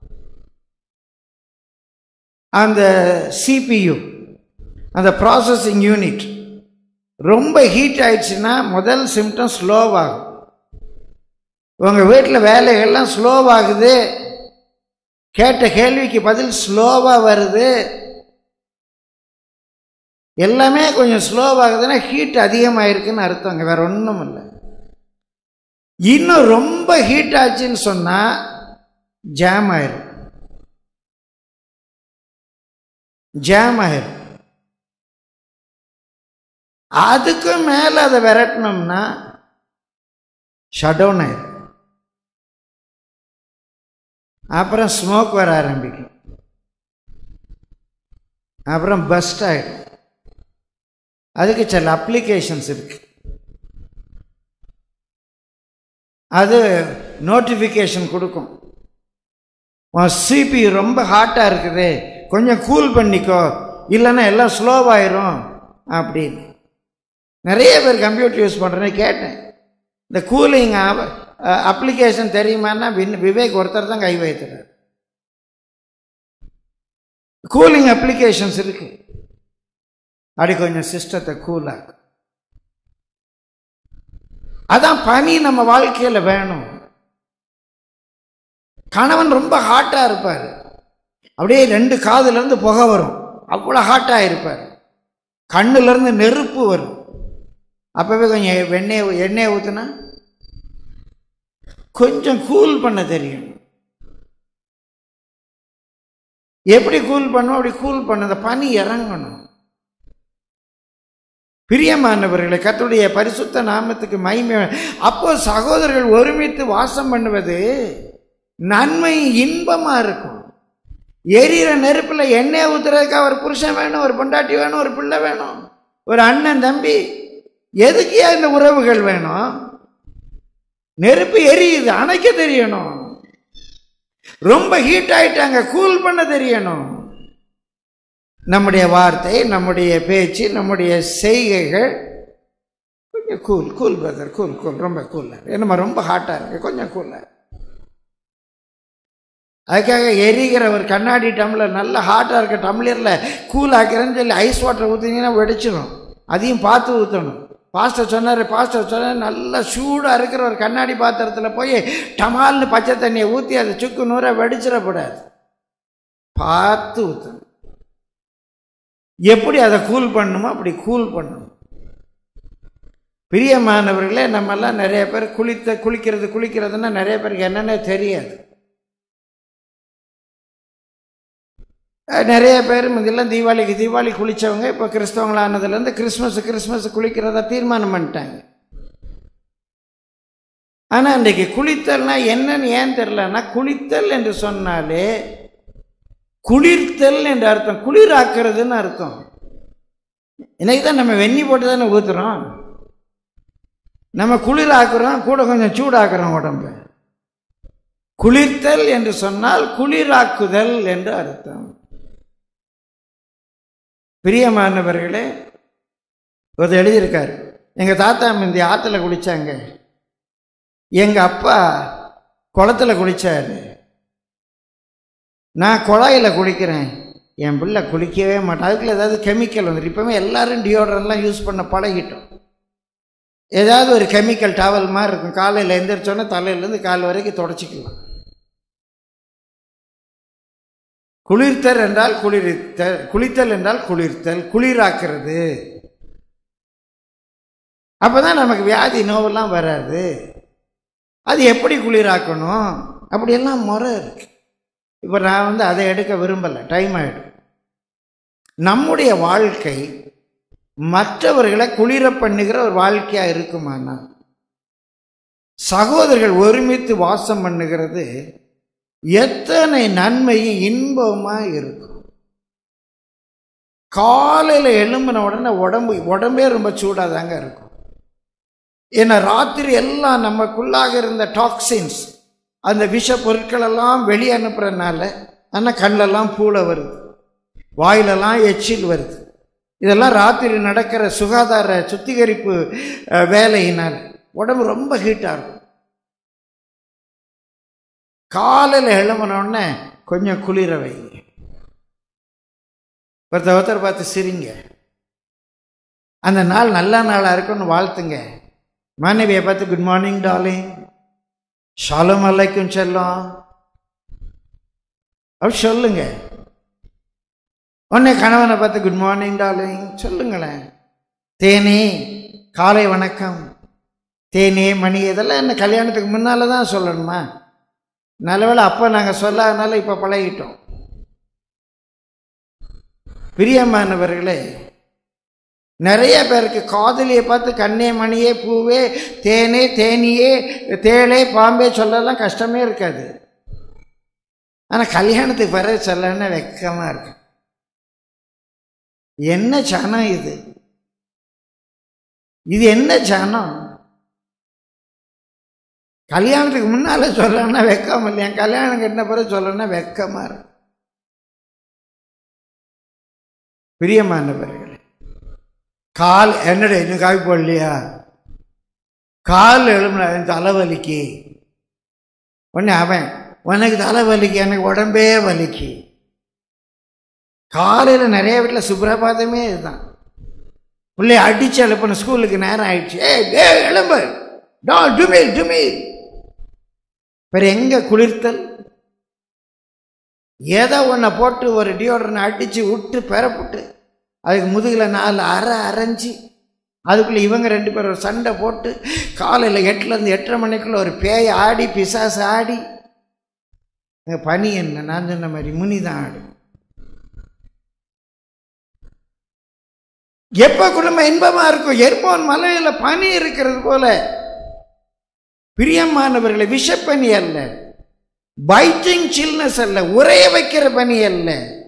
அந்த சிபியு அந்த ப்ராசஸிங் யூனிட் ரொம்ப ஹீட் ஆயிடுச்சுன்னா முதல் சிம்டம் ஸ்லோவாகும் உங்கள் வீட்டில் வேலைகள்லாம் ஸ்லோவாகுது கேட்ட கேள்விக்கு பதில் ஸ்லோவாக வருது எல்லாமே கொஞ்சம் ஸ்லோவாகுதுன்னா ஹீட் அதிகமாயிருக்குன்னு அர்த்தங்க வேற ஒன்றும் இல்லை இன்னும் ரொம்ப ஹீட் ஆச்சுன்னு சொன்னால் ஜாம் ஆயிரும் ஜாம் ஆயிரும் அதுக்கும் மேலே அதை விரட்டினோம்னா ஷடவுன் ஆயிரும் அப்புறம் ஸ்மோக் வர ஆரம்பிக்கும் அப்புறம் பஸ்ட் ஆகிடும் அதுக்கு சில அப்ளிகேஷன்ஸ் இருக்கு அது நோட்டிஃபிகேஷன் கொடுக்கும் உன் சிபி ரொம்ப ஹாட்டாக இருக்குது கொஞ்சம் கூல் பண்ணிக்கோ இல்லைன்னா எல்லாம் ஸ்லோவாயிரும் அப்படின்னு நிறைய பேர் கம்ப்யூட்டர் யூஸ் பண்ணுறேன்னு கேட்டேன் இந்த கூலிங் அப்ளிகேஷன் தெரியுமான்னா வின் விவேக் ஒருத்தர் தான் கை வைத்துறார் கூலிங் அப்ளிகேஷன்ஸ் இருக்கு அப்படி கொஞ்சம் சிஸ்டத்தை கூலாக்கும் அதான் பனி நம்ம வாழ்க்கையில் வேணும் கணவன் ரொம்ப ஹாட்டாக இருப்பார் அப்படியே ரெண்டு காதுலேருந்து புகை வரும் அவ்வளோ ஹாட்டாக இருப்பார் கண்ணுலேருந்து நெருப்பு வரும் அப்போவே கொஞ்சம் வெண்ணெய் எண்ணெயை ஊற்றுனா கொஞ்சம் கூல் பண்ண தெரியும் எப்படி கூல் பண்ணும் அப்படி கூல் பண்ண அந்த பனி இறங்கணும் பிரியமானவர்களை கர்த்தருடைய பரிசுத்த நாமத்துக்கு மகிமை அப்போ சகோதரர்கள் ஒருமித்து வாசம் பண்ணுவது நன்மை இன்பமா இருக்கும் எரியிற நெருப்புல எண்ணெய் ஊத்துறதுக்கு ஒரு புருஷன் வேணும் ஒரு பொண்டாட்டி வேணும் ஒரு பிள்ளை வேணும் ஒரு அண்ணன் தம்பி எதுக்கு இந்த உறவுகள் வேணும் நெருப்பு எரியுது அணைக்க தெரியணும் ரொம்ப ஹீட் ஆயிட்டாங்க கூல் பண்ண தெரியணும் நம்முடைய வார்த்தை நம்முடைய பேச்சு நம்முடைய செய்கைகள் கொஞ்சம் cool cool brother cool cool ரொம்ப கூல் என்னம்மா ரொம்ப ஹாட்டாக இருக்கு கொஞ்சம் கூல் அதுக்காக எரிகிற ஒரு கண்ணாடி டம்ளர் நல்ல ஹாட்டாக இருக்க டம்ளரில் கூல் ஆக்கிறேன்னு சொல்லி ஐஸ் வாட்டர் ஊற்றினீங்கன்னா வெடிச்சிடும் அதையும் பார்த்து ஊற்றணும் பாஸ்டர் சொன்னார் பாஸ்டர் சொன்னார் நல்லா சூடாக இருக்கிற ஒரு கண்ணாடி பாத்திரத்தில் போய் டமால்னு பச்சை தண்ணியை ஊற்றி அதை சுக்கு நூறாக வெடிச்சிடக்கூடாது பார்த்து ஊற்றணும் எப்படி அதை கூல் பண்ணணுமோ அப்படி கூல் பண்ணணும் பிரியமானவர்களே நம்மெல்லாம் நிறைய பேர் குளித்த குளிக்கிறது குளிக்கிறதுன்னா நிறைய பேருக்கு என்னென்ன தெரியாது அஹ் நிறைய பேர் இதெல்லாம் தீபாவளிக்கு தீபாவளி குளித்தவங்க இப்போ கிறிஸ்தவங்களானதுலேருந்து கிறிஸ்மஸ் கிறிஸ்மஸ் குளிக்கிறதா தீர்மானம் பண்ணிட்டாங்க ஆனால் இன்றைக்கு குளித்தல்னா என்னன்னு ஏன் தெரிலன்னா குளித்தல் என்று சொன்னாலே குளிர்த்தல் என்று அர்த்தம் குளிராக்குறதுன்னு அர்த்தம் இன்னைக்கு தான் நம்ம வெந்நி போட்டு தானே ஊற்றுறோம் நம்ம குளிராக்குறோம் கூட கொஞ்சம் சூடாக்குறோம் உடம்பு குளிர்த்தல் என்று சொன்னால் குளிராக்குதல் என்று அர்த்தம் பிரியமானவர்களே ஒரு எழுதியிருக்காரு எங்கள் தாத்தா இந்த ஆற்றுல குளித்தாங்க எங்கள் அப்பா குளத்துல குளித்தாரு நான் குழாயில் குளிக்கிறேன் என் பிள்ளை குளிக்கவே மாட்டேன் அதுக்குள்ள ஏதாவது கெமிக்கல் வந்துடும் இப்போவே எல்லாரும் டியோட்ரன்லாம் யூஸ் பண்ண பழகிட்டோம் ஏதாவது ஒரு கெமிக்கல் டவல் மாதிரி இருக்கும் காலையில் எந்திரிச்சோன்னே தலையிலேருந்து கால் வரைக்கும் தொடச்சிக்கலாம் குளிர்த்தல் என்றால் குளிர்த்தல் குளித்தல் என்றால் குளிர்த்தல் குளிராக்குறது அப்பதான் நமக்கு வியாதி நோவெல்லாம் வராது அது எப்படி குளிராக்கணும் அப்படியெல்லாம் முறை இருக்கு இப்போ நான் வந்து அதை எடுக்க விரும்பலை டைம் ஆகிடும் நம்முடைய வாழ்க்கை மற்றவர்களை குளிர பண்ணுகிற ஒரு வாழ்க்கையாக இருக்குமானா சகோதரர்கள் ஒருமித்து வாசம் பண்ணுகிறது எத்தனை நன்மையும் இன்பமாக இருக்கும் காலையில் எழும்பின உடனே உடம்பு உடம்பே ரொம்ப சூடாக தாங்க இருக்கும் ஏன்னா ராத்திரி எல்லாம் நமக்குள்ளாக இருந்த டாக்ஸின்ஸ் அந்த விஷ பொருட்களெல்லாம் வெளியே அனுப்புறதுனால ஆனால் கண்ணெல்லாம் பூளை வருது வாயிலெல்லாம் எச்சில் வருது இதெல்லாம் ராத்திரி நடக்கிற சுகாதார சுத்திகரிப்பு அஹ், வேலையினால் உடம்பு ரொம்ப ஹீட்டாக இருக்கும் காலையில் எழும்பினோடனே கொஞ்சம் குளிர வைங்க ஒருத்தர் ஒருத்தர் பார்த்து சிரிங்க அந்த நாள் நல்ல நாளாக இருக்குன்னு வாழ்த்துங்க மனைவியை பார்த்து குட் மார்னிங் டார்லிங் ஷாலும் அலைக்கும் செல்லம் அப்படி சொல்லுங்க உடனே கணவனை பார்த்து குட் மார்னிங் டார்லிங் சொல்லுங்களேன் தேனே காலை வணக்கம் தேனே மணி இதெல்லாம் என்ன கல்யாணத்துக்கு முன்னால தான் சொல்லணுமா நல்லவேளை அப்போ நாங்கள் சொல்லாதனால இப்போ பழகிட்டோம் பிரியமானவர்களே நிறைய பேருக்கு காதலியை பார்த்து கண்ணே மணியே பூவே தேனே தேனியே தேளே பாம்பே சொல்லலாம் கஷ்டமே இருக்காது ஆனால் கல்யாணத்துக்கு பிறகு சொல்லணும்னா வெக்கமாக இருக்கு என்ன சனம் இது இது என்ன சனம் கல்யாணத்துக்கு முன்னால சொல்லணும்னா வெக்கம் இல்லையா கல்யாணம் கட்டின பிறகு சொல்லணும்னா வெக்கமா இருக்கு பிரியமானவர்களே கால் என்னடா இன்னும் காய் போடலையா கால் எழுமல தலைவலிக்கு உடனே அவன் உனக்கு தலைவலிக்கு எனக்கு உடம்பே வலிக்கு காலையில் நிறைய வீட்டில் சுப்பிரபாதமே இதுதான் பிள்ளை அடிச்சு எழுப்பணும் ஸ்கூலுக்கு நேரம் ஆயிடுச்சு ஏ ஏ எழும்பு டா டுமில் டுமில் வேற எங்க குளிர்த்தல் ஏதோ ஒன்றை போட்டு ஒரு டியோடரனை அடித்து விட்டு பெறப்பட்டு அதுக்கு முதுகில் நாலு அரை அரைஞ்சி அதுக்குள்ளே இவங்க ரெண்டு பேரும் ஒரு சண்டை போட்டு காலையில் எட்டுலேருந்து எட்டரை மணிக்குள்ள ஒரு பேய் ஆடி பிசாசு ஆடி அங்க பனி என்ன நான் சொன்ன மாதிரி முனி தான் ஆடும் எப்ப குடும்பம் இன்பமா இருக்கும் எர்மோன் மலையில பனி இருக்கிறது போல பிரியமானவர்களை விஷப்பனி அல்ல பைட்டிங் சில்னஸ் அல்ல உரைய வைக்கிற பனி அல்ல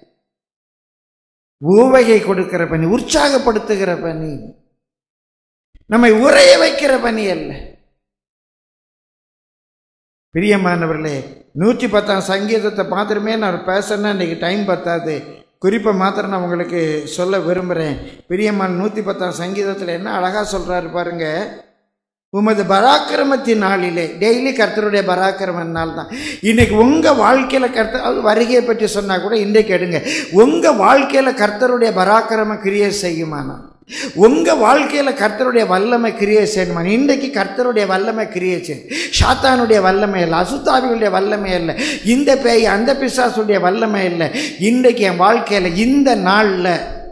ஊவகை கொடுக்கிற பனி உற்சாகப்படுத்துகிற பனி நம்மை உரைய வைக்கிற பனி அல்ல பிரியமானவர்களே நூற்றி பத்தாம் சங்கீதத்தை மாத்திரமே நான் பேசணும்னா இன்னைக்கு டைம் பத்தாது குறிப்பை மாத்திரம் நான் உங்களுக்கு சொல்ல விரும்புகிறேன் பிரியமான நூற்றி பத்தாம் சங்கீதத்தில் என்ன அழகாக சொல்கிறாரு பாருங்க உமது பராக்கிரமத்தின் நாளிலே டெய்லி கர்த்தருடைய பராக்கிரம நாள் தான் இன்னைக்கு உங்கள் வாழ்க்கையில் கர்த்தர் அது வருகையை பற்றி சொன்னால் கூட இன்றைக்கு எடுங்க உங்கள் வாழ்க்கையில் கர்த்தருடைய பராக்கிரம கிரியை செய்யுமானா உங்க வாழ்க்கையில கர்த்தருடைய வல்லமை கிரியை செய்யணுமா இன்றைக்கு கர்த்தருடைய வல்லமை கிரியை செய்யும் சாத்தானுடைய வல்லமை இல்லை அசுத்தாவிகளுடைய வல்லமை இல்லை இந்த பேய் அந்த பிசாசுடைய வல்லமை இல்லை இன்றைக்கு என் வாழ்க்கையில இந்த நாள்ல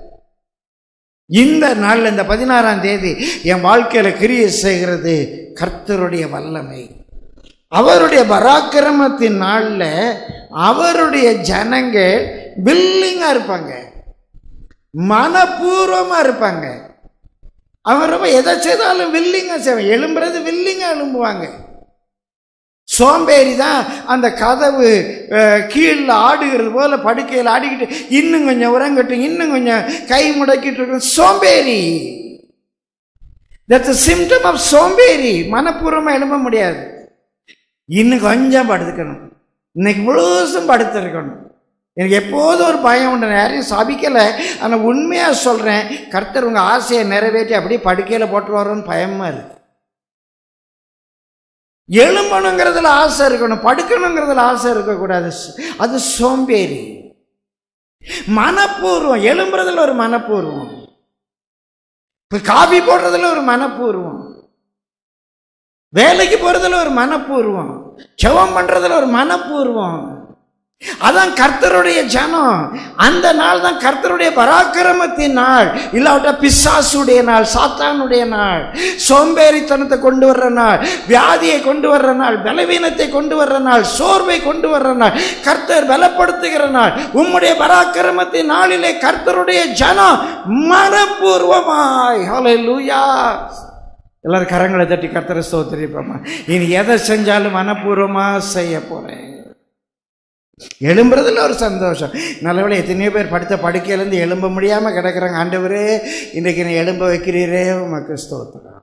இந்த நாள்ல இந்த பதினாறாம் தேதி என் வாழ்க்கையில கிரியை செய்கிறது கர்த்தருடைய வல்லமை அவருடைய பராக்கிரமத்தின் நாள்ல அவருடைய ஜனங்க வில்லிங்கா இருப்பாங்க மனப்பூர்வமா இருப்பாங்க அவன் ரொம்ப எதை செய்தாலும் வில்லிங்கா செய்வான் எழும்புறது வில்லிங்கா எழும்புவாங்க சோம்பேறி தான் அந்த கதவு கீழே ஆடுகிறது போல படுக்கையில் ஆடிக்கிட்டு இன்னும் கொஞ்சம் உறங்கட்டும் இன்னும் கொஞ்சம் கை முடக்கிட்டு இருக்கும் சோம்பேறி தட்ஸ் சிம்டம் ஆஃப் சோம்பேறி மனப்பூர்வமாக எழும்ப முடியாது இன்னும் கொஞ்சம் படுத்துக்கணும் இன்னைக்கு முழுசும் படுத்திருக்கணும் எனக்கு எப்போதும் ஒரு பயம் உண்டு நான் யாரையும் சபிக்கலை ஆனால் உண்மையாக சொல்கிறேன் கர்த்தர் உங்கள் ஆசையை நிறைவேற்றி அப்படியே படுக்கையில் போட்டுருவாரோன்னு பயமாக இருக்கு எழும்பணுங்கிறதுல ஆசை இருக்கணும் படுக்கணுங்கிறதுல ஆசை இருக்கக்கூடாது அது சோம்பேறி மனப்பூர்வம் எழும்புறதுல ஒரு மனப்பூர்வம் இப்போ காபி போடுறதுல ஒரு மனப்பூர்வம் வேலைக்கு போறதுல ஒரு மனப்பூர்வம் ஜெபம் பண்றதுல ஒரு மனப்பூர்வம் அதான் கர்த்தருடைய ஜனம் அந்த நாள் தான் கர்த்தருடைய பராக்கிரமத்தின் நாள் இல்லாவிட்டா பிசாசுடைய நாள் சாத்தானுடைய நாள் சோம்பேறித்தனத்தை கொண்டு வர்ற நாள் வியாதியை கொண்டு வர்ற நாள் பலவீனத்தை கொண்டு வர்ற நாள் சோர்வை கொண்டு வர்ற நாள் கர்த்தர் பலப்படுத்துகிற நாள் உம்முடைய பராக்கிரமத்தின் நாளிலே கர்த்தருடைய ஜனம் மனப்பூர்வமாய் ஹalleluya எல்லாரும் கரங்களை தட்டி கர்த்தரை ஸ்தோத்திரிப்போமா இனி எதை செஞ்சாலும் மனப்பூர்வமாக செய்ய போறேன் எழும்புறதுல ஒரு சந்தோஷம் நல்லவேளை எத்தனையோ பேர் படுத்த படுக்கையிலேருந்து எழும்ப முடியாமல் கிடக்குறாங்க ஆண்டவரே இன்றைக்கு என்னை எழும்ப வைக்கிறீரே உமக்கு ஸ்தோத்திரம்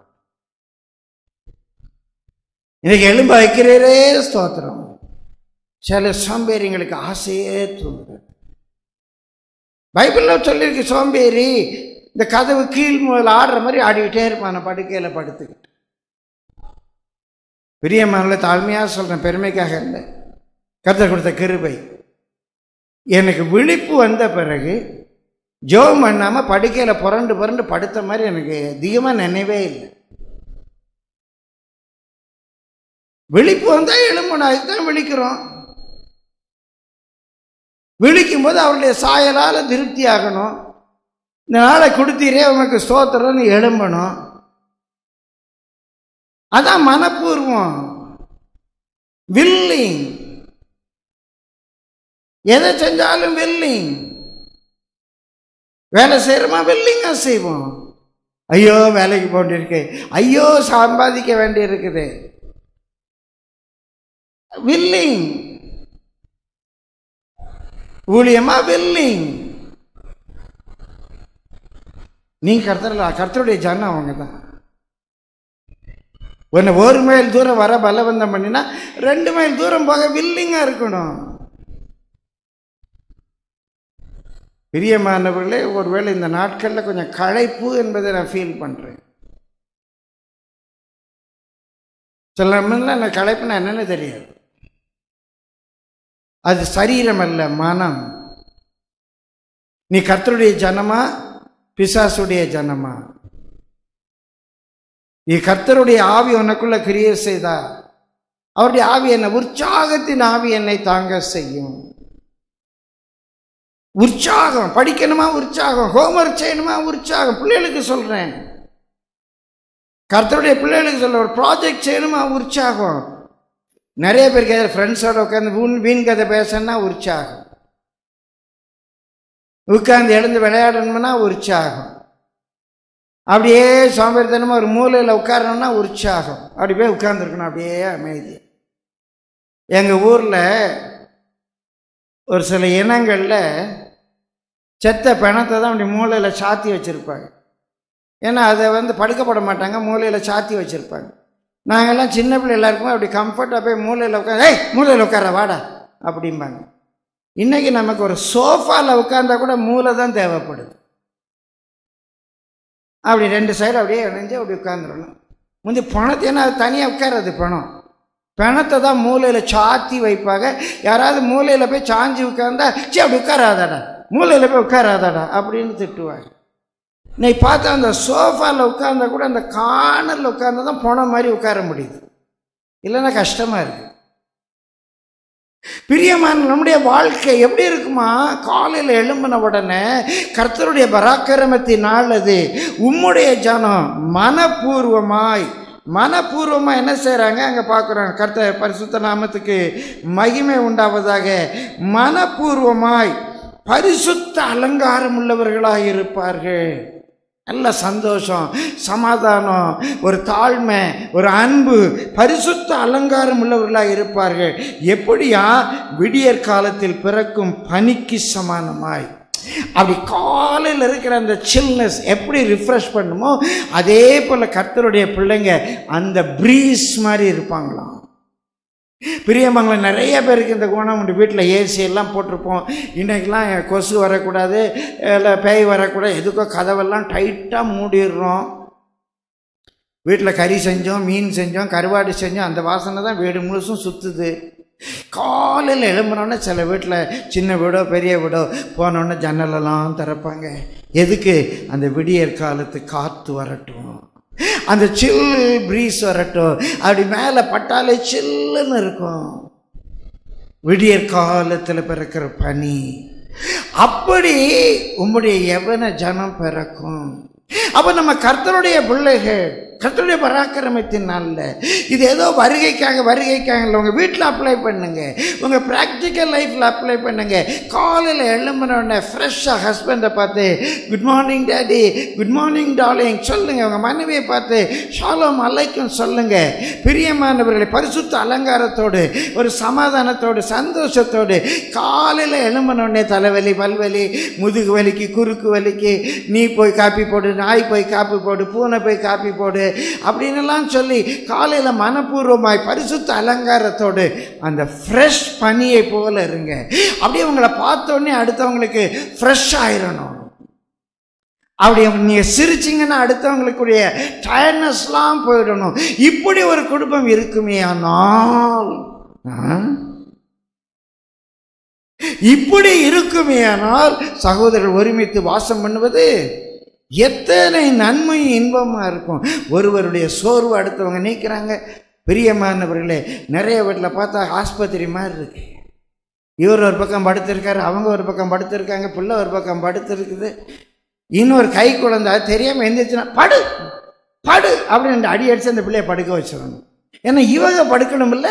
இன்னைக்கு எழும்ப வைக்கிறீரே ஸ்தோத்திரம் சில சோம்பேறிங்களுக்கு ஆசையே தூங்குது பைபிளில் சொல்லியிருக்கு சோம்பேறி இந்த கதவு கீழ் முதல் ஆடுற மாதிரி ஆடிக்கிட்டே இருப்பான் படுக்கையில் படுத்துக்கிட்டு பிரியமான தாழ்மையாக சொல்கிறேன் பெருமைக்காக இல்லை கர்த்தர் கொடுத்த கிருபை எனக்கு விழிப்பு வந்த பிறகு ஜோம் பண்ணாமல் படுக்கையில் புரண்டு புரண்டு படுத்த மாதிரி எனக்கு அதிகமாக நினைவே இல்லை விழிப்பு வந்தால் எழும்பணும் அதுதான் விழிக்கிறோம் விழிக்கும் போது அவருடைய சாயலால் திருப்தி ஆகணும் இந்த நாளை கொடுத்தீரே உனக்கு ஸ்தோத்திரம்னு எழும்பணும் அதான் மனப்பூர்வம் வில்லிங் எதை செஞ்சாலும் வில்லிங் வேலை செய்கிறோமா வில்லிங்கா செய்வோம் ஐயோ வேலைக்கு போண்டிருக்கு ஐயோ சம்பாதிக்க வேண்டி இருக்குது வில்லிங் ஊழியமா வில்லிங் நீ கர்த்தர் கர்த்தருடைய ஜனம் அவங்க தான் உன்னை ஒரு மைல் தூரம் வர பலவந்தம் பண்ணினா ரெண்டு மைல் தூரம் போக வில்லிங்காக இருக்கணும் பிரியமானவர்களே ஒருவேளை இந்த நாட்களில் கொஞ்சம் களைப்பு என்பதை நான் ஃபீல் பண்ணுறேன் சில நேரம்லாம் எனக்கு களைப்புனா என்னன்னு தெரியாது அது சரீரம் அல்ல மனம் நீ கர்த்தருடைய ஜனமா பிசாசுடைய ஜனமா நீ கர்த்தருடைய ஆவி உனக்குள்ள கிரியை செய்தா அவருடைய ஆவி என்ன உற்சாகத்தின் ஆவி என்னை தாங்க செய்யும் உற்சாகம் படிக்கணுமா உற்சாகம் ஹோம்ஒர்க் செய்யணுமா உற்சாகம் பிள்ளைகளுக்கு சொல்றேன் கர்த்தருடைய பிள்ளைகளுக்கு சொல்ல ஒரு ப்ராஜெக்ட் செய்யணுமா உற்சாகம் நிறைய பேருக்கு எதிராக ஃப்ரெண்ட்ஸோட உட்காந்து வீண் வீண் கதை பேசணும்னா உற்சாகம் உட்காந்து எழுந்து விளையாடணும்னா உற்சாகம் அப்படியே சோம்பேறித்தனமாக ஒரு மூலையில் உட்காரணும்னா உற்சாகம் அப்படி போய் உட்காந்துருக்கணும் அப்படியே அமைதி எங்கள் ஊரில் ஒரு சில இனங்களில் செத்த பிணத்தை தான் அப்படி மூலையில் சாத்தி வச்சுருப்பாங்க ஏன்னா அதை வந்து படுக்கப்பட மாட்டாங்க மூலையில் சாத்தி வச்சுருப்பாங்க நாங்கள்லாம் சின்ன பிள்ளை எல்லாருக்குமே அப்படி கம்ஃபர்ட்டாக போய் மூலையில் உட்காந்து ஏய் மூலையில் உட்கார வாடா அப்படிம்பாங்க இன்றைக்கி நமக்கு ஒரு சோஃபாவில் உட்காந்தா கூட மூளை தான் தேவைப்படுது அப்படி ரெண்டு சைடு அப்படியே இணைஞ்சு அப்படி உட்காந்துடணும் முந்தி பணத்தை ஏன்னா அது தனியாக உட்காராது பணம் பணத்தை தான் மூலையில் சாத்தி வைப்பாங்க யாராவது மூலையில் போய் சாஞ்சி உட்கார்ந்தா சரி அப்படி உட்காராதாடா மூலையில் போய் உட்காராதாடா அப்படின்னு திட்டுவாங்க நீ பார்த்தா அந்த சோஃபாவில் உட்கார்ந்தா கூட அந்த கார்னரில் உட்கார்ந்தா தான் போன மாதிரி உட்கார முடியுது இல்லைன்னா கஷ்டமா இருக்கு பிரியமான நம்முடைய வாழ்க்கை எப்படி இருக்குமா காலையில் எழும்பின உடனே கர்த்தருடைய பராக்கிரமத்தினால் அது உம்முடைய ஜனம் மனப்பூர்வமாய் மனப்பூர்வமாக என்ன செய்கிறாங்க அங்கே பார்க்குறோம் கர்த்தர் பரிசுத்த நாமத்துக்கு மகிமை உண்டாவதாக மனப்பூர்வமாய் பரிசுத்த அலங்காரம் உள்ளவர்களாக இருப்பார்கள் நல்ல சந்தோஷம் சமாதானம் ஒரு தாழ்மை ஒரு அன்பு பரிசுத்த அலங்காரம் உள்ளவர்களாக இருப்பார்கள் எப்படியா விடியற் காலத்தில் பிறக்கும் பனிக்கு சமானமாய் அப்படி காலையில் இருக்கிற அந்த சில்னஸ் எப்படி ரிஃப்ரெஷ் பண்ணுமோ அதே போல் கர்த்தருடைய பிள்ளைங்க அந்த ப்ரீஸ் மாதிரி இருப்பாங்களாம் பிரியமங்கலம் நிறைய பேருக்கு இந்த குணம் உண்டு வீட்டில் ஏசி எல்லாம் போட்டிருப்போம் இன்றைக்கெலாம் கொசு வரக்கூடாது இல்லை பேய் வரக்கூடாது எதுக்கோ கதவெல்லாம் டைட்டாக மூடிடுறோம் வீட்டில் கறி செஞ்சோம் மீன் செஞ்சோம் கருவாடு செஞ்சோம் அந்த வாசனை தான் வீடு முழுசும் சுற்றுது காலையில் எழும்புனோடனே சில வீட்டில் சின்ன வீடோ பெரிய வீடோ போனோடனே ஜன்னலெல்லாம் திறப்பாங்க எதுக்கு அந்த விடியற் காலத்து காற்று வரட்டும் அந்த சில் ப்ரீஸ் வரட்டும் அப்படி மேலே பட்டாலே சில்லுன்னு இருக்கும் விடியற் காலத்தில் பிறக்கிற பனி அப்படி உம்முடைய எவன ஜனம் பிறக்கும் அப்போ நம்ம கர்த்தருடைய பிள்ளைகள் கர்த்தருடைய பராக்கிரமத்தின் நாளில் இது ஏதோ வருகைக்காக வருகைக்காக இல்லை உங்கள் வீட்டில் அப்ளை பண்ணுங்க உங்கள் ப்ராக்டிக்கல் லைஃப்பில் அப்ளை பண்ணுங்க காலையில் எழும்பினோடனே ஃப்ரெஷ்ஷாக ஹஸ்பண்டை பார்த்து good morning daddy good morning darling சொல்லுங்கள் உங்கள் மனைவியை பார்த்து ஷாலோம் அலைக்கும் சொல்லுங்கள் பிரியமானவர்களை பரிசுத்த அலங்காரத்தோடு ஒரு சமாதானத்தோடு சந்தோஷத்தோடு காலையில் எழும்பினோடனே தலைவலி பல்வலி முதுகு வலிக்கு குறுக்கு வலிக்கு நீ போய் காப்பி போடு நாய் போய் காப்பி போடு பூனை போய் காப்பி போடு அப்படின்னுலாம் சொல்லி காலையில் மனப்பூர்வமாய் பரிசுத்த அலங்காரத்தோடு அந்த ஃப்ரெஷ் பனியை போல இருங்க அப்படியே உங்களை பார்த்தோன்னே அடுத்தவங்களுக்கு ஃப்ரெஷ் ஆயிரணும் அப்படி நீங்கள் சிரிச்சிங்கன்னா அடுத்தவங்களுக்குரிய டயர்னஸ்லாம் போயிடணும் இப்படி ஒரு குடும்பம் இருக்குமே ஆனால் ஆ? இப்படி இருக்குமே ஆனால் சகோதரர்கள் ஒருமித்து வாசம் பண்ணுவது எத்தனை நன்மை இன்பமாக இருக்கும் ஒருவருடைய சோர்வு அடுத்தவங்க நீக்கிறாங்க பிரியமானவர்களே நிறைய வீட்டில் பார்த்தா ஆஸ்பத்திரி மாதிரி இருக்கு இவர் ஒரு பக்கம் படுத்திருக்காரு அவங்க ஒரு பக்கம் படுத்திருக்காங்க பிள்ளை ஒரு பக்கம் படுத்திருக்குது இன்னொரு கை குழந்தை அது தெரியாமல் எந்திரிச்சுன்னா படு படு அப்படின்னு அடி அடிச்சு அந்த பிள்ளைய படுக்க வச்சிடணும் ஏன்னா இவங்க படுக்கணும்ல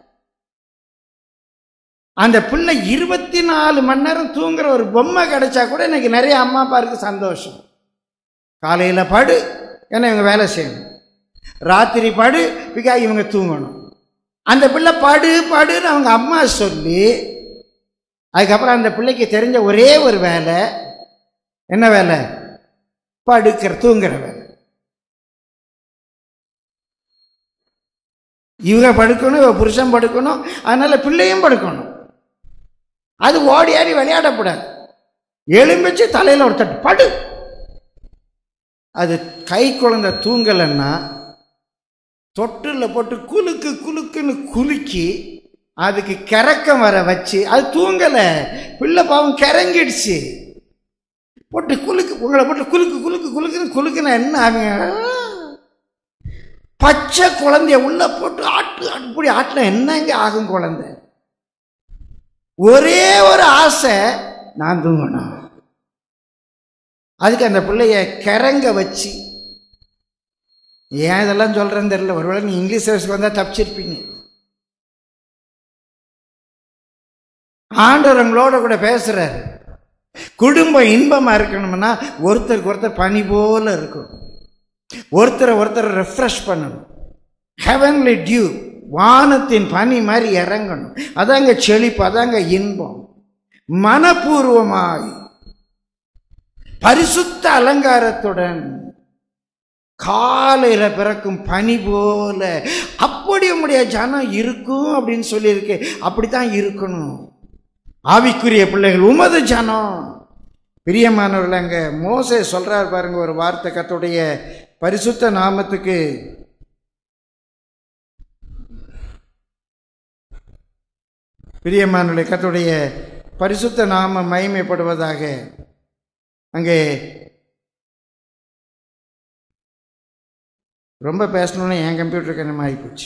அந்த பிள்ளை இருபத்தி நாலு மணி நேரம் தூங்குற ஒரு பொம்மை கிடைச்சா கூட எனக்கு நிறைய அம்மா அப்பாருக்கு சந்தோஷம் காலையில் படு ஏன்னா இவங்க வேலை செய்யணும் ராத்திரி படு பிகா இவங்க தூங்கணும் அந்த பிள்ளை படு படுன்னு அவங்க அம்மா சொல்லி அதுக்கப்புறம் அந்த பிள்ளைக்கு தெரிஞ்ச ஒரே ஒரு வேலை என்ன வேலை படுக்கிற தூங்குற வேலை இவங்க படுக்கணும் இவ புருஷன் படுக்கணும் அதனால பிள்ளையும் படுக்கணும் அது ஓடி ஆடி விளையாடக்கூடாது எலும்பிச்சு தலையில் ஒரு தட்டு படு அது கை குழந்தை தூங்கலைன்னா தொட்டில் போட்டு குலுக்கு குலுக்குன்னு குலுக்கி அதுக்கு கிறக்கம் வர வச்சு அது தூங்கலை பிள்ளை பாவம் கிறங்கிடுச்சு போட்டு குலுக்கு உங்களை போட்டு குலுக்கு குலுக்கு குலுக்குன்னு குலுக்குன்னா என்ன ஆகுங்க பச்சை குழந்தைய உள்ள போட்டு ஆட்டு அப்படி ஆட்டினா என்னங்க ஆகும் குழந்தை ஒரே ஒரு ஆசை நான் தூங்கணும் அதுக்கு அந்த பிள்ளைய கிறங்க வச்சு ஏன் இதெல்லாம் சொல்கிறேன்னு தெரியல ஒருவேளை நீ இங்கிலீஷ் சர்வீஸ்க்கு வந்தால் தப்பிச்சிருப்பீங்க ஆண்டவர் உங்களோட கூட பேசுகிறாரு குடும்பம் இன்பமாக இருக்கணும்னா ஒருத்தருக்கு ஒருத்தர் பனி போல இருக்கணும் ஒருத்தரை ஒருத்தர் ரெஃப்ரெஷ் பண்ணணும் ஹெவன்லி டியூ வானத்தின் பனி மாதிரி இறங்கணும் அதாங்க செழிப்பு அதாங்க இன்பம் மனப்பூர்வமாய் பரிசுத்த அலங்காரத்துடன் காலையில பிறக்கும் பனி போல அப்படி உம்முடைய ஜனம் இருக்கும் அப்படின்னு சொல்லியிருக்கு அப்படித்தான் இருக்கணும் ஆவிக்குரிய பிள்ளைகள் உமது ஜனம் பிரியமானவர்கள் அங்க மோசே சொல்றார் பாருங்க ஒரு வார்த்தை கத்துடைய பரிசுத்த நாமத்துக்கு பிரியமானவர்களை கத்துடைய பரிசுத்த நாம மகிமைப்படுவதாக அங்கே ரொம்ப பேசணுன்னா என் கம்ப்யூட்டருக்கு என்னமா ஆகிப்போச்சு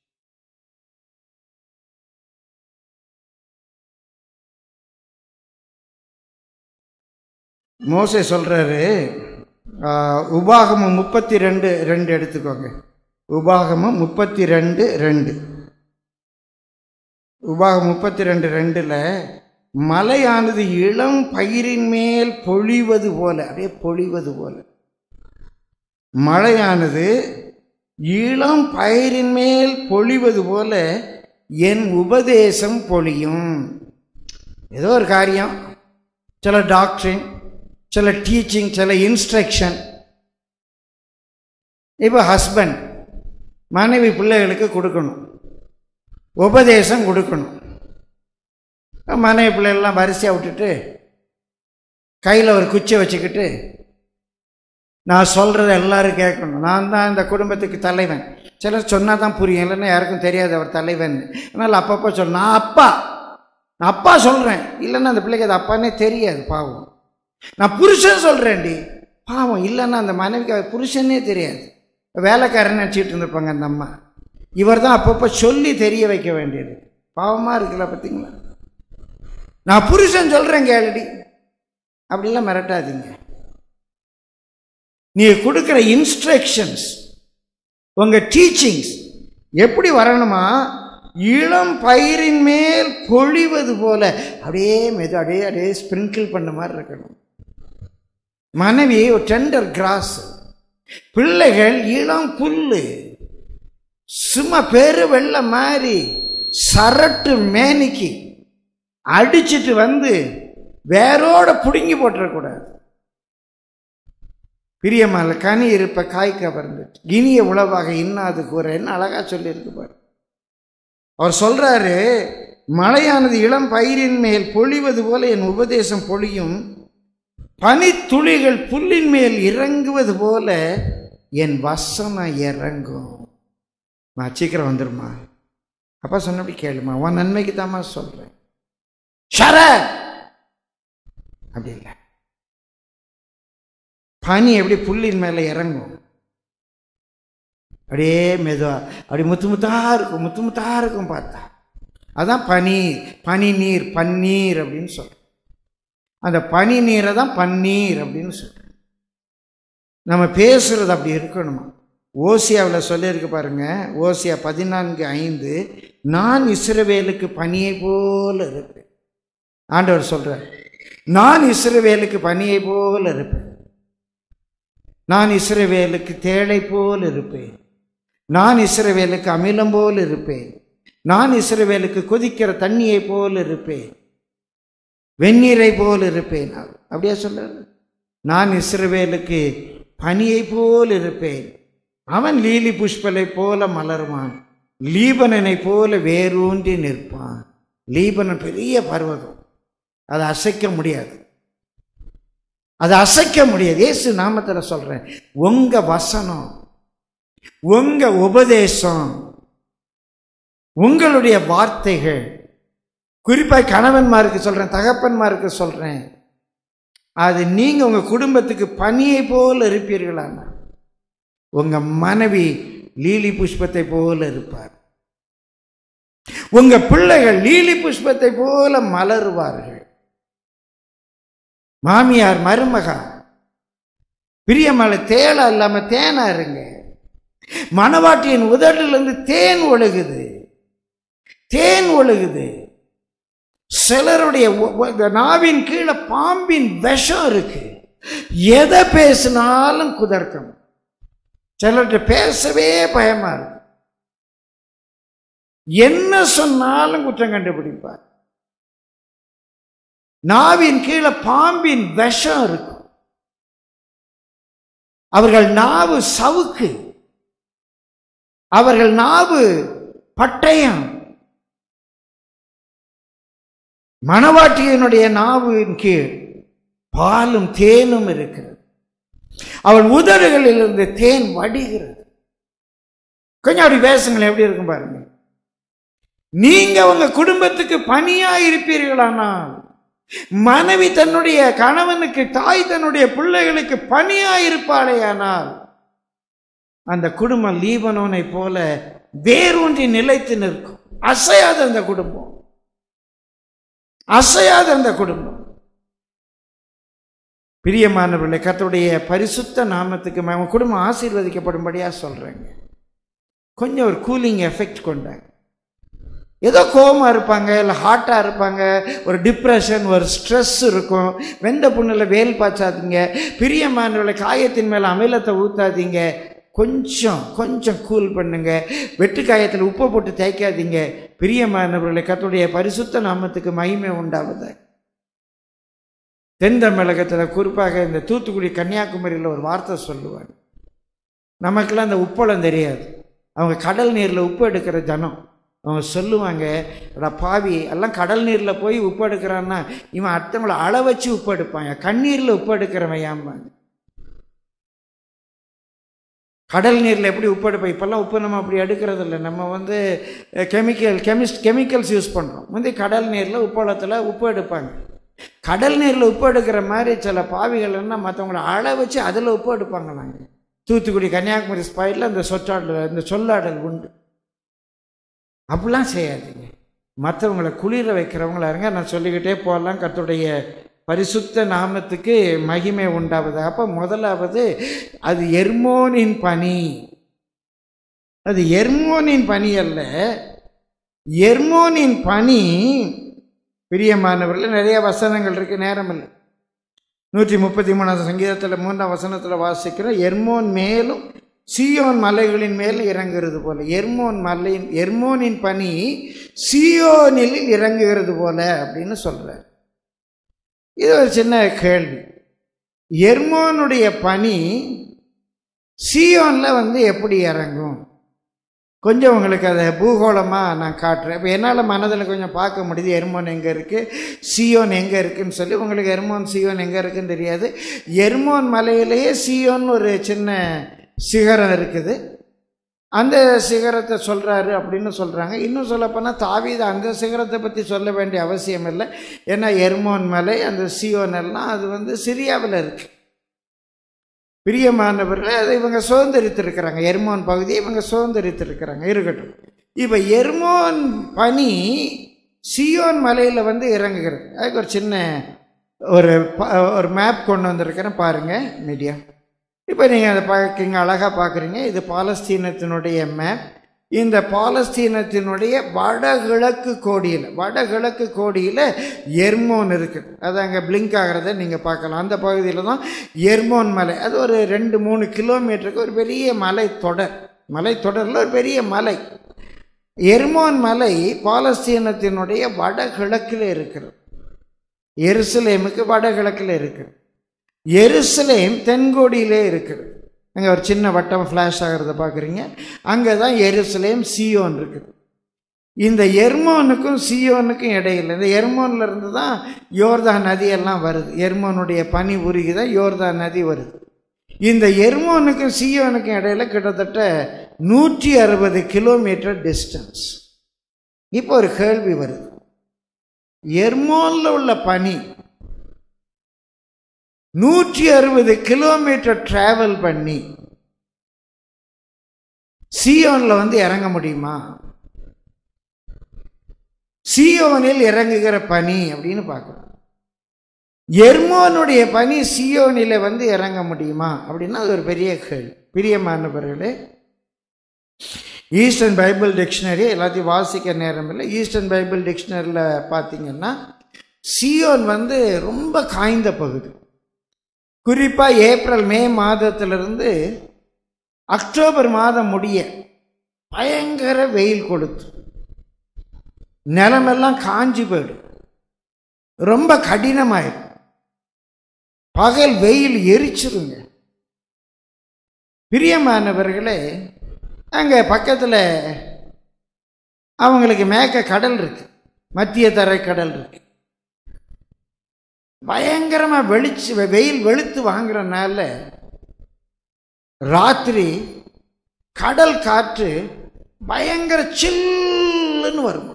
மோசே சொல்கிறாரு உபாகமம் முப்பத்தி ரெண்டு ரெண்டு எடுத்துக்கோங்க உபாகமம் முப்பத்தி ரெண்டு ரெண்டு உபாகம் முப்பத்தி ரெண்டு ரெண்டில் மலையானது இளம் பயிரின் மேல் பொழிவது போல அப்படியே பொழிவது போல மழையானது இளம் பயிரின் மேல் பொழிவது போல என் உபதேசம் பொழியும் ஏதோ ஒரு காரியம் சில டாக்டரின் சில டீச்சிங் சில இன்ஸ்ட்ரக்ஷன் இப்போ ஹஸ்பண்ட் மனைவி பிள்ளைகளுக்கு கொடுக்கணும் உபதேசம் கொடுக்கணும் மனைவி பிள்ளைகள்லாம் வரிசையாக விட்டுட்டு கையில் ஒரு குச்சியை வச்சுக்கிட்டு நான் சொல்கிறத எல்லாரும் கேட்கணும் நான் தான் இந்த குடும்பத்துக்கு தலைவன் சிலர் சொன்னால் தான் புரியும் இல்லைன்னா யாருக்கும் தெரியாது அவர் தலைவன் அதனால் அப்பப்போ சொல்ல நான் அப்பா நான் அப்பா சொல்கிறேன் இல்லைன்னா அந்த பிள்ளைக்கு அது அப்பானே தெரியாது பாவம் நான் புருஷன் சொல்கிறேன்டி பாவம் இல்லைன்னா அந்த மனைவிக்கு அது புருஷனே தெரியாது வேலைக்காரன் நினச்சிட்டு இருந்திருப்பாங்க அந்த அம்மா இவர் தான் அப்பப்போ சொல்லி தெரிய வைக்க வேண்டியது பாவமாக இருக்குல்ல பார்த்தீங்களா நான் புருஷன் சொல்கிறேன் கேளுடி அப்படிலாம் மிரட்டாதீங்க நீ கொடுக்குற இன்ஸ்ட்ரக்ஷன்ஸ் உங்கள் டீச்சிங்ஸ் எப்படி வரணுமா இளம் பயிரின் மேல் பொழிவது போல அப்படியே மெது அப்படியே அப்படியே ஸ்ப்ரிங்கிள் பண்ண மாதிரி இருக்கணும் மனைவி ஒரு டெண்டர் கிராஸ் பிள்ளைகள் இளம் புல்லு சும்மா பெரு வெள்ள மாதிரி சரட்டு மேனிக்கு அடிச்சிட்டு வந்து வேரோட பிடுங்கி போட்டுறக்கூடாது பிரியமால கனி இருப்ப காய் கவர்ந்துட்டு இனிய உளவாக இன்னாது கூற என்ன அழகா சொல்லியிருக்கு பாரு அவர் சொல்றாரு மழையானது இளம் பயிரின் மேல் பொழிவது போல என் உபதேசம் பொழியும் பனித்துளிகள் புல்லின் மேல் இறங்குவது போல என் வசனம் இறங்கும் நான் சீக்கிரம் வந்துருமா அப்பா சொன்னபடி கேளுமா உன் நன்மைக்கு தாம்மா சொல்றேன் ஷர அப்படி இல்லை பனி எப்படி புல்லின் மேலே இறங்கும் அப்படியே மெதுவா அப்படி முத்து முத்தா இருக்கும் முத்து முத்தா இருக்கும் பார்த்தா அதான் பனி பனி நீர் பன்னீர் அப்படின்னு சொல்றோம் அந்த பனி நீரை தான் பன்னீர் அப்படின்னு சொல்றோம் நம்ம பேசுறது அப்படி இருக்கணுமா ஓசியாவில் சொல்லியிருக்கு பாருங்க ஓசியா பதினான்கு ஐந்து நான் இஸ்ரவேலுக்கு பனியை போல இருப்பேன் ஆண்டவர் சொல்றார் நான் இஸ்ரவேலுக்கு பனியை போல இருப்பேன் நான் இஸ்ரவேலுக்கு தேளை போல் இருப்பேன் நான் இஸ்ரவேலுக்கு அமிலம் போல் இருப்பேன் நான் இஸ்ரவேலுக்கு கொதிக்கிற தண்ணியை போல் இருப்பேன் வெந்நீரை போல் இருப்பேன் அப்படியே சொல்றாரு நான் இஸ்ரவேலுக்கு பனியை போல் இருப்பேன் அவன் லீலி புஷ்பலை போல மலருவான் லீபனனை போல வேரூன்றி நிற்பான் லீபனன் பெரிய பர்வதம் அதை அசைக்க முடியாது அதை அசைக்க முடியாது இயேசு நாமத்தில் சொல்றேன் உங்க வசனம் உங்க உபதேசம் உங்களுடைய வார்த்தைகள் குறிப்பாக கணவன்மாருக்கு சொல்றேன் தகப்பன்மாருக்கு சொல்றேன் அது நீங்க உங்க குடும்பத்துக்கு பனியை போல இருப்பீர்களானா உங்க மனைவி லீலி புஷ்பத்தை போல இருப்பார் உங்க பிள்ளைகள் லீலி புஷ்பத்தை போல மலருவார்கள் மாமியார் மருமகா பிரியமலை தேளா இல்லாம தேனா இருங்க மணவாட்டியின் உதட்டிலிருந்து தேன் ஒழுகுது தேன் ஒழுகுது சிலருடைய ஒ- ஒ- நாவின் கீழே பாம்பின் விஷம் இருக்கு எதை பேசினாலும் குதர்க்கம் சிலர்கிட்ட பேசவே பயமா இருக்கு என்ன சொன்னாலும் குற்றம் கண்டுபிடிப்பார் நாவின் கீழே பாம்பின் விஷம் இருக்கும் அவர்கள் நாவு சவுக்கு அவர்கள் நாவு பட்டயம் மணவாட்டியினுடைய நாவின் கீழ் பாலும் தேனும் இருக்கிறது அவள் உதடுகளில் இருந்து தேன் வடிகிறது கொஞ்சம் அப்படி பேசுங்களேன் எப்படி இருக்கும் பாருங்க நீங்க உங்க குடும்பத்துக்கு பணியா இருப்பீர்களானால் மனைவி தன்னுடைய கணவனுக்கு தாய் தன்னுடைய பிள்ளைகளுக்கு பணியா இருப்பாளேயானால் அந்த குடும்பம் லீபனோனை போல வேரூன்றி நிலைத்து நிற்கும் அசையாத அந்த குடும்பம் அசையாத அந்த குடும்பம் பிரியமானவர்களே கர்த்தருடைய பரிசுத்த நாமத்துக்கு ம- குடும்பம் ஆசீர்வதிக்கப்படும்படியா சொல்றேங்க கொஞ்சம் ஒரு கூலிங் எஃபெக்ட் கொண்டாங்க ஏதோ கோவமா இருப்பாங்க இல்லை ஹாட்டாக இருப்பாங்க ஒரு டிப்ரெஷன் ஒரு ஸ்ட்ரெஸ் இருக்கும் வெந்த புண்ணில் வேல் பாய்ச்சாதீங்க பிரியமானவர்களை காயத்தின் மேலே அமிலத்தை ஊற்றாதீங்க கொஞ்சம் கொஞ்சம் கூல் பண்ணுங்க வெட்டு காயத்தில் உப்பை போட்டு தேய்க்காதீங்க பிரியமானவர்களை கர்த்தருடைய பரிசுத்த நாமத்துக்கு மகிமை உண்டாகுது தென் தமிழகத்தில் குறிப்பாக இந்த தூத்துக்குடி கன்னியாகுமரியில் ஒரு வார்த்தை சொல்லுவாங்க நமக்கெல்லாம் அந்த உப்பளம் தெரியாது அவங்க கடல் நீரில் உப்பு எடுக்கிற ஜனம் அவங்க சொல்லுவாங்க "அடா பாவி எல்லாம் கடல் நீரில் போய் உப்பு எடுக்கிறான்னா இவன் அடுத்தவங்களை அள வச்சு உப்பு எடுப்பாங்க கண்ணீரில் உப்பு எடுக்கிறவன் ஏம்பாங்க கடல் நீரில் எப்படி உப்பு எடுப்போம் இப்போல்லாம் உப்பு நம்ம அப்படி எடுக்கிறது இல்லை நம்ம வந்து கெமிக்கல் கெமிஸ்ட் கெமிக்கல்ஸ் யூஸ் பண்ணுறோம் வந்து கடல் நீரில் உப்பளத்தில் உப்பு எடுப்பாங்க கடல் நீரில் உப்பு எடுக்கிற மாதிரி சில பாவிகள் என்ன மற்றவங்கள அழ வச்சு அதில் உப்பு எடுப்பாங்க நாங்கள் தூத்துக்குடி கன்னியாகுமரி ஸ்பாயில் இந்த சொற்றாடல் இந்த சொல்லாடல் உண்டு அப்படிலாம் செய்யாதீங்க மற்றவங்களை குளிர வைக்கிறவங்களா இருங்க நான் சொல்லிக்கிட்டே போகலாம் கர்த்தருடைய பரிசுத்த நாமத்துக்கு மகிமை உண்டாவது அப்போ முதலாவது அது எர்மோனின் பனி அது எர்மோனின் பனி அல்ல எர்மோனின் பனி பிரியமானவர்கள் நிறைய வசனங்கள் இருக்கு நேரம் இல்லை நூற்றி முப்பத்தி மூணாவது சங்கீதத்தில் மூன்றாம் வசனத்தில் வாசிக்கிறோம் எர்மோன் மேலும் சீயோன் மலைகளின் மேல் இறங்குறது போல எர்மோன் மலையின் எர்மோனின் பனி சீயோனில் இறங்குகிறது போல அப்படின்னு சொல்றார் இது ஒரு சின்ன கேள்வி எர்மோனுடைய பனி சீயோன்ல வந்து எப்படி இறங்கும் கொஞ்சம் உங்களுக்கு அதை பூகோளமாக நான் காட்டுறேன் இப்போ என்னால் மனதில் கொஞ்சம் பார்க்க முடியுது எர்மோன் எங்கே இருக்குது சியோன் எங்கே இருக்குன்னு சொல்லி உங்களுக்கு எர்மோன் சியோன் எங்கே இருக்குன்னு தெரியாது எர்மோன் மலையிலேயே சியோன் ஒரு சின்ன சிகரம் இருக்குது அந்த சிகரத்தை சொல்கிறாரு அப்படின்னு சொல்கிறாங்க இன்னும் சொல்லப்போனால் தாவீது அந்த சிகரத்தை பற்றி சொல்ல வேண்டிய அவசியம் இல்லை ஏன்னா எர்மோன் மலை அந்த சியோன் எல்லாம் அது வந்து சிரியாவில் இருக்குது பிரியமானவர்கள் அதை இவங்க சுதந்திரித்திருக்கிறாங்க எர்மோன் பகுதியை இவங்க சுதந்திரித்திருக்கிறாங்க இருக்கட்டும் இப்போ எர்மோன் பனி சியோன் மலையில் வந்து இறங்குகிறது அதுக்கு ஒரு சின்ன ஒரு ப- ஒரு மேப் கொண்டு வந்திருக்கிறேன் பாருங்கள் மீடியா இப்போ நீங்கள் அதை பார்க்குறீங்க அழகாக பார்க்குறீங்க இது பாலஸ்தீனத்தினுடைய மேப் இந்த பாலஸ்தீனத்தினுடைய வடகிழக்கு கோடியில் வடகிழக்கு கோடியில் எர்மோன் இருக்குது அது அங்கே பிளிங்க் ஆகிறத நீங்கள் பார்க்கலாம் அந்த பகுதியில் தான் எர்மோன் மலை அது ஒரு ரெண்டு மூணு கிலோமீட்டருக்கு ஒரு பெரிய மலை தொடர் மலை தொடரில் ஒரு பெரிய மலை எர்மோன் மலை பாலஸ்தீனத்தினுடைய வடகிழக்கில் இருக்கிறது எருசலேமுக்கு வடகிழக்கில் இருக்குது எருசலேம் தென்கோடியிலே இருக்குது அங்கே ஒரு சின்ன வட்டம் ஃப்ளாஷ் ஆகிறத பார்க்குறீங்க அங்கே தான் எருசலேம் சியோன் இருக்குது இந்த எர்மோனுக்கும் சியோனுக்கும் இடையில இந்த எர்மோன்ல இருந்து தான் யோர்தான் நதியெல்லாம் வருது எர்மோனுடைய பனி உருகி தான் யோர்தான் நதி வருது இந்த எர்மோனுக்கும் சியோனுக்கும் இடையில கிட்டத்தட்ட நூற்றி அறுபது கிலோமீட்டர் டிஸ்டன்ஸ் இப்போ ஒரு கேள்வி வருது எர்மோன்ல உள்ள பனி நூற்றி அறுபது கிலோமீட்டர் டிராவல் பண்ணி சியோன்ல வந்து இறங்க முடியுமா சியோனில் இறங்குகிற பனி அப்படின்னு பார்க்கணும் எர்மோனுடைய பனி சியோனில வந்து இறங்க முடியுமா அப்படின்னா அது ஒரு பெரிய கேள்வி பிரியமானவர்களே ஈஸ்டர்ன் பைபிள் டிக்ஷனரி எல்லாத்தையும் வாசிக்க நேரம் இல்லை ஈஸ்டர்ன் பைபிள் டிக்ஷனரியில் பார்த்தீங்கன்னா சியோன் வந்து ரொம்ப காய்ந்த பகுதி குறிப்பாக ஏப்ரல் மே மாதத்திலிருந்து அக்டோபர் மாதம் முடிய பயங்கர வெயில் கொடுத்து நிலமெல்லாம் காஞ்சி போயிடும் ரொம்ப கடினமாயிடும் பகல் வெயில் எரிச்சிருங்க பிரியமானவர்களே அங்கே பக்கத்தில் அவங்களுக்கு மேற்க கடல் இருக்கு மத்திய தரை கடல் இருக்கு பயங்கரமா வெளிச்சு வெயில் வெளுத்து வாங்குறனால ராத்திரி கடல் காற்று பயங்கர சில்லுன்னு வரும்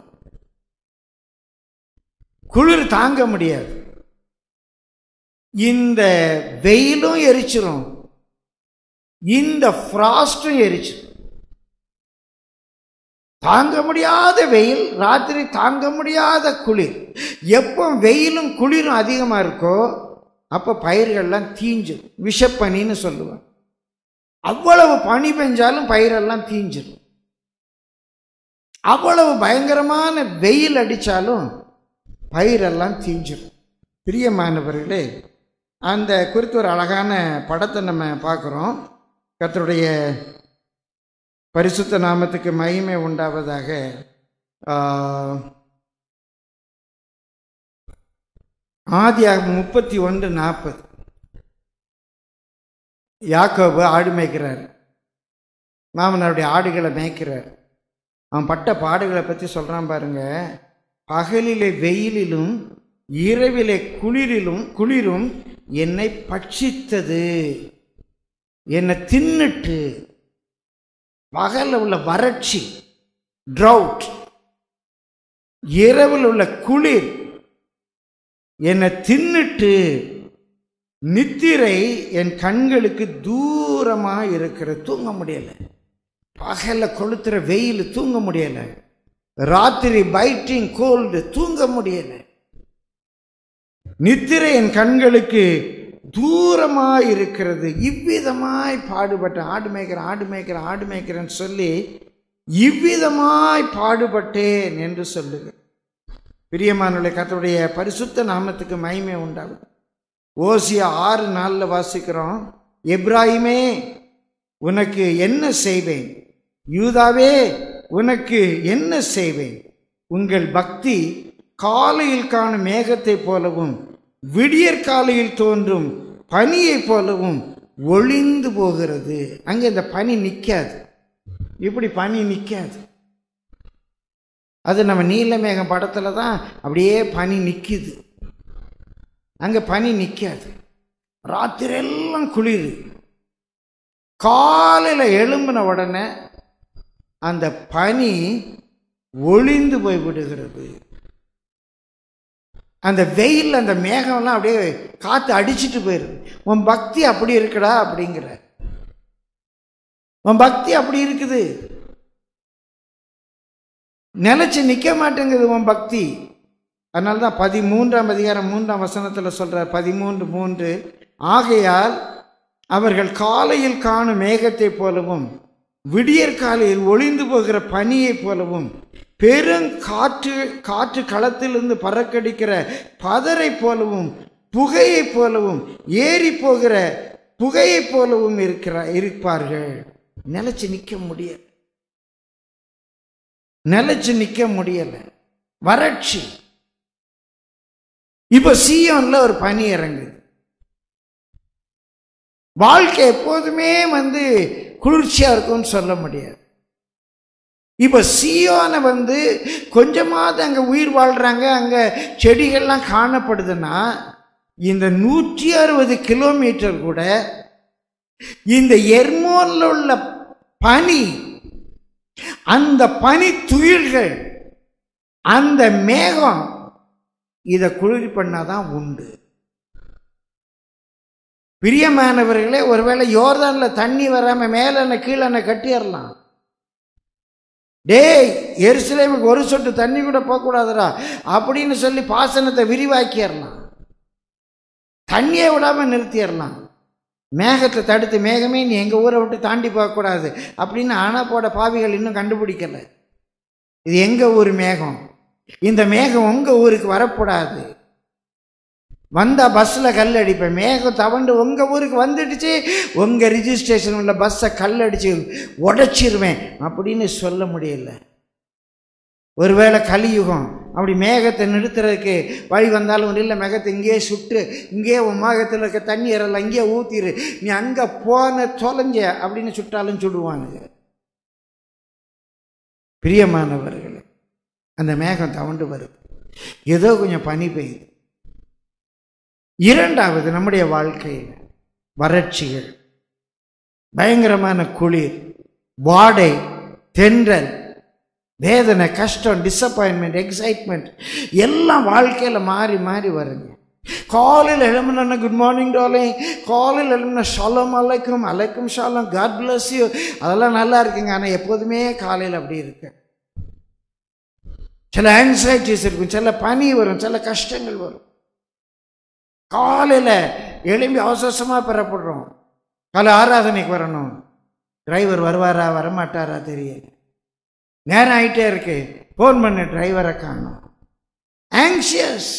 குளிர் தாங்க முடியாது இந்த வெயிலும் எரிச்சிரும் இந்த ஃப்ராஸ்டும் எரிச்சு தாங்க முடியாத வெயில் ராத்திரி தாங்க முடியாத குளிர் எப்போ வெயிலும் குளிரும் அதிகமாக இருக்கோ அப்போ பயிர்கள்லாம் தீஞ்சிடும் விஷப்பனின்னு சொல்லுவாங்க அவ்வளவு பனி பெஞ்சாலும் பயிரெல்லாம் தீஞ்சிடும் அவ்வளவு பயங்கரமான வெயில் அடித்தாலும் பயிரெல்லாம் தீஞ்சிடும் பிரியமானவர்களே அந்த குறித்து ஒரு அழகான படத்தை நம்ம பார்க்குறோம் கர்த்தருடைய பரிசுத்த நாமத்துக்கு மகிமை உண்டாவதாக ஆஹ், ஆதியாகமம் முப்பத்தி ஒன்று நாற்பது யாக்கோபு ஆடு மேய்க்கிறார் மாமனாருடைய ஆடுகளை மேய்க்கிறார் அவன் பட்ட பாடுகளை பற்றி சொல்கிறான் பாருங்க பகலிலே வெயிலிலும் இரவிலே குளிரிலும் குளிரும் என்னை பட்சித்தது என்னை தின்னுட்டு பகலில் உள்ள வறட்சி ட்ரவுட் இரவில் உள்ள குளிர் என்னை தின்னுட்டு நித்திரை என் கண்களுக்கு தூரமாக இருக்கிற தூங்க முடியல பகல்ல கொளுத்துற வெயில் தூங்க முடியல ராத்திரி பைட்டிங் கோல்டு தூங்க முடியல நித்திரை என் கண்களுக்கு தூரமாய் இருக்கிறது இவ்விதமாய் பாடுபட்டேன் ஆடு மேய்க்கிறேன் ஆடு மேய்க்கிறேன் ஆடு மேய்க்கிறேன்னு சொல்லி இவ்விதமாய் பாடுபட்டேன் என்று சொல்லுக பிரியமானுடைய கர்த்தருடைய பரிசுத்த நாமத்துக்கு மகிமை உண்டாகும் ஓசியா ஆறு நாளில் வாசிக்கிறோம் எப்ராஹிமே உனக்கு என்ன செய்வேன் யூதாவே உனக்கு என்ன செய்வேன் உங்கள் பக்தி காலையில் காணும் மேகத்தைப் போலவும் விடியற் காலையில் தோன்றும் பனியைப் போலவும் ஒளிந்து போகிறது அங்கே இந்த பனி நிற்காது இப்படி பனி நிற்காது அது நம்ம நீலமேகம் படத்தில் தான் அப்படியே பனி நிற்கிது அங்கே பனி நிற்காது ராத்திரி எல்லாம் குளிர் காலையில் எழும்பின உடனே அந்த பனி ஒளிந்து போய் விடுகிறது அந்த வெயில் அந்த மேகம்லாம் அப்படியே காற்று அடிச்சிட்டு போயிடுது உன் பக்தி அப்படி இருக்குடா அப்படிங்கிற உன் பக்தி அப்படி இருக்குது நிலைச்சு நிற்க மாட்டேங்குது உன் பக்தி அதனால தான் பதிமூன்றாம் அதிகாரம் மூன்றாம் வசனத்தில் சொல்கிறார் பதிமூன்று மூன்று ஆகையால் அவர்கள் காலையில் காணும் மேகத்தைப் போலவும் விடியற் காலையில் ஒளிந்து போகிற பனியைப் போலவும் பெருங்காற்று காற்று களத்திலிருந்து பறக்கடிக்கிற பதரைப் போலவும் புகையைப் போலவும் ஏறி போகிற புகையைப் போலவும் இருக்கிற இருப்பார்கள் நிலைச்சு நிற்க முடியல நிலைச்சு நிற்க முடியல வறட்சி இப்ப சீயோன்ல ஒரு பனி இறங்குது வாழ்க்கை எப்போதுமே வந்து குளிர்ச்சியா இருக்கும்னு சொல்ல முடியாது இப்ப சியோனை வந்து கொஞ்சமாவது அங்க உயிர் வாழ்றாங்க அங்க செடிகள்லாம் காணப்படுதுன்னா இந்த நூற்றி அறுபது கிலோமீட்டர் கூட இந்த எர்மோன்ல உள்ள பனி அந்த பனி துயில்கள் அந்த மேகம் இதை குளிர் பண்ணாதான் உண்டு பிரியமானவர்களே ஒருவேளை யோர்தான்ல தண்ணி வராம மேல கீழே கட்டிடலாம் டேய் எருசலேமுக்கு ஒரு சொட்டு தண்ணி கூட போகக்கூடாதுடா அப்படின்னு சொல்லி பாசனத்தை விரிவாக்கிடலாம் தண்ணியை விடாம நிறுத்திடலாம் மேகத்தை தடுத்து மேகமே நீ எங்கள் ஊரை விட்டு தாண்டி போகக்கூடாது அப்படின்னு அணை போட பாவிகள் இன்னும் கண்டுபிடிக்கல இது எங்கள் ஊர் மேகம் இந்த மேகம் உங்கள் ஊருக்கு வரக்கூடாது வந்தா பஸ்ஸில் கல் அடிப்பேன் மேகம் தவண்டு உங்கள் ஊருக்கு வந்துடுச்சு உங்கள் ரிஜிஸ்ட்ரேஷன் உள்ள பஸ்ஸை கல் அடித்து உடைச்சிருவேன் அப்படின்னு சொல்ல முடியல ஒருவேளை கலியுகம் அப்படி மேகத்தை நிறுத்துறதுக்கு வழி வந்தாலும் இல்லை மேகத்தை இங்கேயே சுட்டு இங்கேயே உன் மேகத்தில் இருக்க தண்ணி இறல இங்கேயே ஊற்றிரு நீ அங்கே போன தொலைஞ்ச அப்படின்னு சுட்டாலும் சுடுவானுங்க பிரியமானவர்களே அந்த மேகம் தவண்டு வருது ஏதோ கொஞ்சம் பனி பெய்யுது இரண்டாவது நம்முடைய வாழ்க்கையில் வறட்சிகள் பயங்கரமான குளிர் வாடை தென்றல் வேதனை கஷ்டம் டிசப்பாயின்மெண்ட் எக்ஸைட்மெண்ட் எல்லாம் வாழ்க்கையில் மாறி மாறி வருங்க காலையில் எழுமணுன்னா குட் மார்னிங் டாலிங் காலையில் எழுமணா ஷாலம் அலைக்கும் அலைக்கும் ஷாலம் காட் பிளஸ் யூ அதெல்லாம் நல்லா இருக்குங்க ஆனால் எப்போதுமே காலையில் அப்படி இருக்கு சில ஆன்சைட்டிஸ் இருக்கும் சில பனி வரும் சில கஷ்டங்கள் வரும் காலையில் எழும்பி அவசரமாக பெறப்படுறோம் காலை ஆராதனைக்கு வரணும் டிரைவர் வருவாரா வரமாட்டாரா தெரியல நேரம் ஆயிட்டே இருக்கு ஃபோன் பண்ணு டிரைவரை காணும் ஆங்ஷியஸ்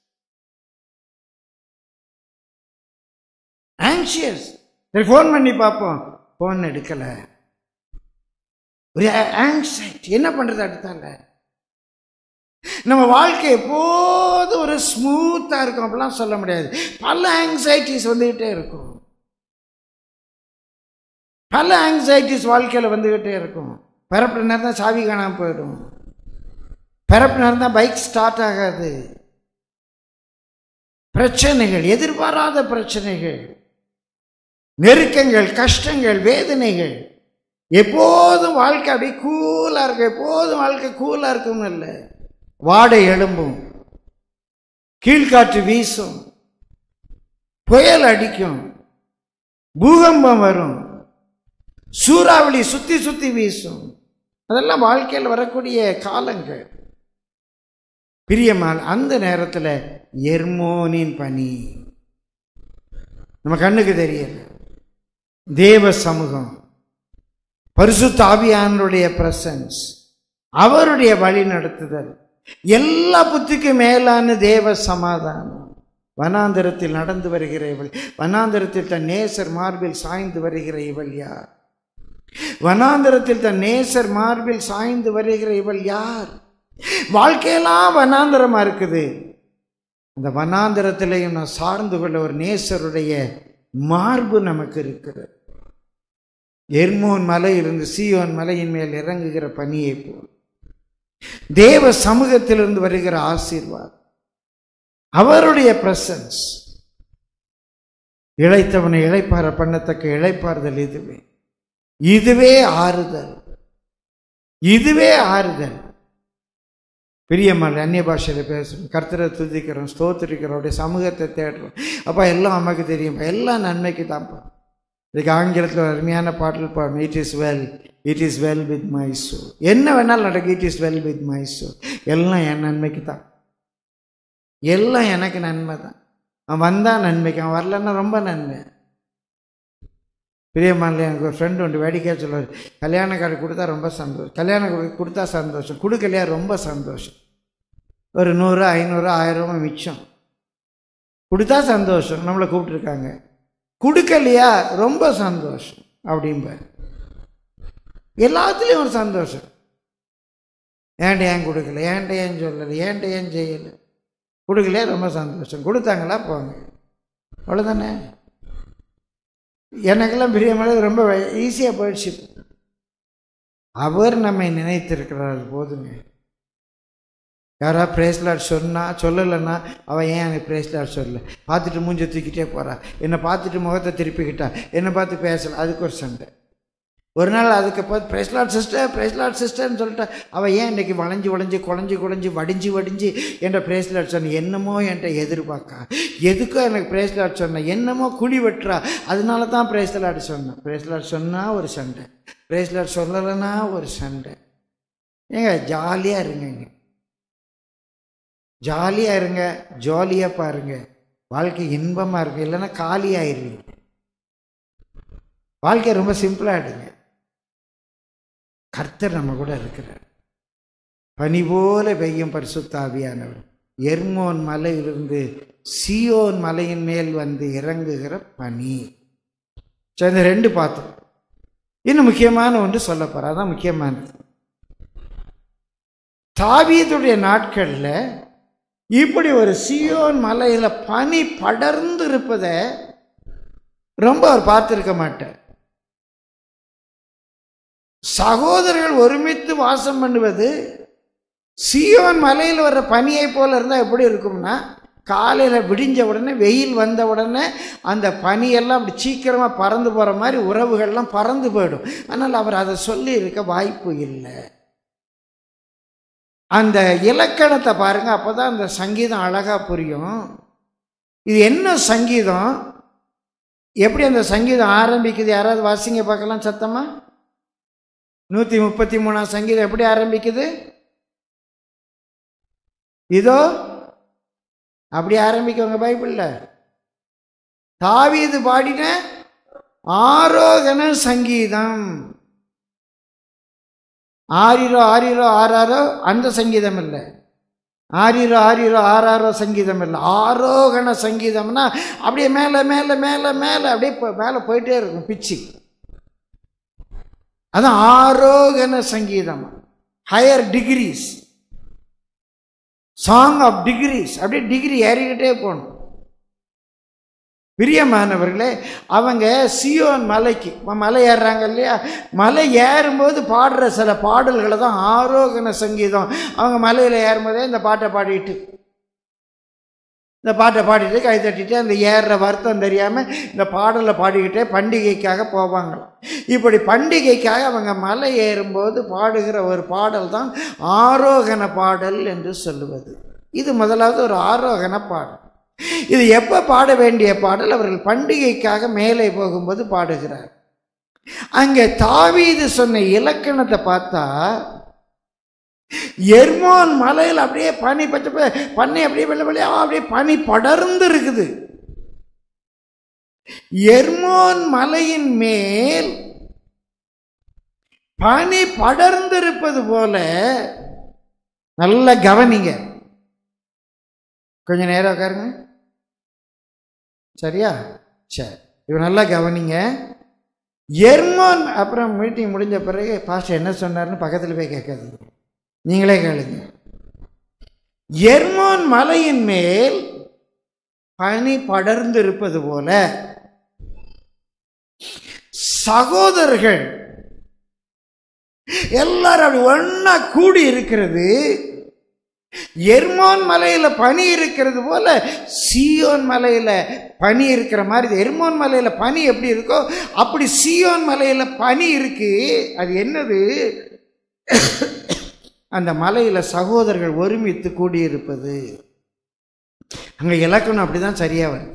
ஆங்ஷியஸ் சரி ஃபோன் பண்ணி பார்ப்போம் ஃபோன் எடுக்கல ஒரு ஆங்ஸைட்டி என்ன பண்றது அடுத்தால நம்ம வாழ்க்கை எப்போதும் ஒரு ஸ்மூத்தா இருக்கும் அப்படிலாம் சொல்ல முடியாது பல ஆங்ஸைட்டிஸ் வந்துகிட்டே இருக்கும் பல ஆங்ஸைட்டிஸ் வாழ்க்கையில் வந்துகிட்டே இருக்கும் பிறப்பு நேரம் தான் சாவி காணாமல் போயிடும் பிறப்பு நேரம் தான் பைக் ஸ்டார்ட் ஆகாது பிரச்சனைகள் எதிர்பாராத பிரச்சனைகள் நெருக்கங்கள் கஷ்டங்கள் வேதனைகள் எப்போதும் வாழ்க்கை அப்படியே கூலாக இருக்கும் எப்போதும் வாழ்க்கை கூலாக இருக்கும்னு இல்லை வாடை எழும்பும் கீழ்காற்று வீசும் புயல் அடிக்கும் பூகம்பம் வரும் சூறாவளி சுத்தி சுத்தி வீசும் அதெல்லாம் வாழ்க்கையில் வரக்கூடிய காலங்கள் பிரியமான அந்த நேரத்தில் எர்மோனின் பனி நம்ம கண்ணுக்கு தெரியல தேவ சமூகம் பரிசுத்த ஆவியானருடைய பிரசன்ஸ் அவருடைய வழி நடத்துதல் எல்லா புத்திக்கும் மேலான தேவ சமாதானம் வனாந்தரத்தில் நடந்து வருகிற இவள் வனாந்தரத்தில் தன் நேசர் மார்பில் சாய்ந்து வருகிற இவள் யார் வனாந்தரத்தில் தன் நேசர் மார்பில் சாய்ந்து வருகிற இவள் யார் வாழ்க்கையெல்லாம் வனாந்தரமா இருக்குது அந்த வனாந்தரத்திலையும் நான் சார்ந்து கொள்ள ஒரு நேசருடைய மார்பு நமக்கு இருக்கிறது எர்மோன் மலையிலிருந்து சீயோன் மலையின் மேல் இறங்குகிற பனியை போல் தேவ சமூகத்திலிருந்து வருகிற ஆசீர்வாதம் அவருடைய பிரசன்ஸ் இழைத்தவனை இழைப்பார பண்ணத்தக்க இழைப்பாறுதல் இதுவே இதுவே ஆறுதல் இதுவே ஆறுதல் பிரியமான அந்நிய பாஷையில் பேசுகிறோம் கர்த்தரை துதிக்கிறோம் ஸ்தோத்திரிக்கிறோம் அவருடைய சமூகத்தை தேடுறோம் அப்பா எல்லாம் நமக்கு தெரியும் எல்லாம் நன்மைக்கு தான்ப்பா இதுக்கு ஆங்கிலத்தில் ஒரு அருமையான பாடல் பாடும் it is well it is well with my soul என்ன வேணாலும் நடக்கும் it is well with my soul எல்லாம் என் நன்மைக்கு தான் எல்லாம் எனக்கு நன்மை தான் அவன் வந்தால் நன்மைக்கு அவன் வரலன்னா ரொம்ப நன்மை பிரியமான எனக்கு ஒரு ஃப்ரெண்டு ஒன்று வேடிக்கையாக சொல்லுவார் கல்யாண கார்டு கொடுத்தா ரொம்ப சந்தோஷம் கல்யாண கார்டு கொடுத்தா சந்தோஷம் கொடுக்கலையா ரொம்ப சந்தோஷம் ஒரு நூறு ஐநூறு ஆயிரம் மிச்சம் கொடுத்தா சந்தோஷம் நம்மளை கூப்பிட்ருக்காங்க கொடுக்கலையா ரொம்ப சந்தோஷம் அப்படிம்பார் எல்லாத்துலேயும் ஒரு சந்தோஷம் ஏன்ட்ட ஏன் கொடுக்கல ஏன்ட்ட ஏன் சொல்லலை ஏன்ட்ட ஏன் செய்யலை கொடுக்கலையா ரொம்ப சந்தோஷம் கொடுத்தாங்களா போங்க அவ்வளோதானே எனக்கெல்லாம் பிரியமலை ரொம்ப ஈஸியாக போயிடுச்சு அவர் நம்மை நினைத்திருக்கிறார் அது போதுங்க யாரா பிரேஸ்லாட் சொன்னா சொல்லலைன்னா அவன் ஏன் எனக்கு பிரேஸ்லாட் சொல்லல பார்த்துட்டு மூஞ்ச தூக்கிட்டே போறா என்னை பார்த்துட்டு முகத்தை திருப்பிக்கிட்டா என்னை பார்த்து பேசல அதுக்கு ஒரு சண்டை ஒரு நாள் அதுக்கு பார்த்து பிரேஸ்லாட் சிஸ்டர் பிரேஸ்லாட் சிஸ்டர்னு சொல்லிட்டா அவள் ஏன் இன்னைக்கு வளைஞ்சு வளைஞ்சு குழஞ்சி குழஞ்சி வடிஞ்சு வடிஞ்சு என்ற பிரேஸ்லாட் சொன்ன என்னமோ என்கிட்ட எதிர்பார்க்கா எதுக்கோ எனக்கு பிரேஸ்லாட் சொன்ன என்னமோ குழி வெட்டுறா அதனால தான் பிரேஸ்லாட் சொன்னேன் பிரேஸ்லாட் சொன்னால் ஒரு சண்டை பிரேஸ்லாட் சொல்லலைன்னா ஒரு சண்டை ஏங்க ஜாலியாக இருங்கங்க ஜாலியாக இருங்க ஜாலியாக பாருங்க வாழ்க்கை இன்பமாக இருக்கு இல்லைன்னா காலியாயிருவீங்க வாழ்க்கை ரொம்ப சிம்பிளாகிடுங்க கர்த்தர் நம்ம கூட இருக்கிறார் பனி போல பெய்யும் பரிசுத்தாவியானவர் எர்மோன் மலையிலிருந்து சியோன் மலையின் மேல் வந்து இறங்குகிற பனி சரி இந்த ரெண்டு பார்த்தோம் இன்னும் முக்கியமான ஒன்று சொல்ல போகிறேன் அதான் முக்கியமானது தாவீதுடைய நாட்களில் இப்படி ஒரு சியோன் மலையில் பனி படர்ந்து இருப்பதை ரொம்ப அவர் பார்த்துருக்க மாட்டார் சகோதரர்கள் ஒருமித்து வாசம் பண்ணுவது சியோன் மலையில் வர்ற பனியை போல இருந்தால் எப்படி இருக்கும்னா காலையில் விடிஞ்ச உடனே வெயில் வந்த உடனே அந்த பனியெல்லாம் அப்படி சீக்கிரமாக பறந்து போகிற மாதிரி உறவுகள்லாம் பறந்து போயிடும் ஆனால் அவர் அதை சொல்லி இருக்க வாய்ப்பு இல்லை அந்த இலக்கணத்தை பாருங்க அப்போ தான் அந்த சங்கீதம் அழகாக புரியும் இது என்ன சங்கீதம் எப்படி அந்த சங்கீதம் ஆரம்பிக்குது யாராவது வாசிங்க பார்க்கலாம் சத்தமா நூற்றி முப்பத்தி மூணாம் சங்கீதம் எப்படி ஆரம்பிக்குது இதோ அப்படி ஆரம்பிக்கவங்க பைபிளில் தாவீது பாடின ஆரோகண சங்கீதம் ஆரிரோ ஆரிரோ ஆறாரோ அந்த சங்கீதம் இல்லை ஆரிரோ ஆரிரோ ஆறாரோ சங்கீதம் இல்லை ஆரோகண சங்கீதம்னா அப்படியே மேலே மேலே மேலே மேலே அப்படியே போ- மேலே போயிட்டே இருக்கும் பிச்சு அதான் ஆரோகண சங்கீதம் higher degrees song of degrees அப்படியே டிகிரி ஏறிக்கிட்டே போகணும் பிரியமானவர்களே அவங்க சியோன் மலைக்கு ம- மலை ஏறுறாங்க இல்லையா மலை ஏறும்போது பாடுற சில பாடல்களை தான் ஆரோகண சங்கீதம் அவங்க மலையில் ஏறும்போதே இந்த பாட்டை பாடிட்டு இந்த பாட்டை பாடிட்டு கை தட்டிட்டு அந்த ஏறுற வருத்தம் தெரியாமல் இந்த பாடலை பாடிக்கிட்டே பண்டிகைக்காக போவாங்களாம் இப்படி பண்டிகைக்காக அவங்க மலை ஏறும்போது பாடுகிற ஒரு பாடல் தான் ஆரோகண பாடல் என்று சொல்லுவது இது முதலாவது ஒரு ஆரோகண பாடல் இது எப்போ பாட வேண்டிய பாடல் அவர்கள் பண்டிகைக்காக மேலே போகும்போது பாடுகிறார் அங்கே தாவீது சொன்ன இலக்கணத்தை பார்த்தா எர்மோன் மலையில் அப்படியே பனி பச்சை ப- பனி அப்படியே வெள்ளை வெள்ளையா அப்படியே பனி படர்ந்து இருக்குது எர்மோன் மலையின் மேல் பனி படர்ந்திருப்பது போல நல்ல கவனிங்க கொஞ்ச நேரம் உட்காருங்க சரியா சரி இப்போ நல்லா கவனிங்க எர்மோன் அப்புறம் மீட்டிங் முடிஞ்ச பிறகு பாஸ்டர் என்ன சொன்னார்னு பக்கத்தில் போய் கேட்காதீங்க நீங்களே கேளுங்க எர்மோன் மலையின் மேல் பனி படர்ந்து இருப்பது போல சகோதரர்கள் எல்லாரும் அப்படி ஒண்ணா கூடி இருக்கிறது எர்மோன் மலையில பனி இருக்கிறது போல சியோன் மலையில பனி இருக்கிற மாதிரி எர்மோன் மலையில பனி எப்படி இருக்கோ அப்படி சியோன் மலையில பனி இருக்கு அது என்னது அந்த மலையில சகோதரர்கள் ஒருமித்து கூடியிருப்பது அங்க இலக்கணம் அப்படிதான் சரியா வருது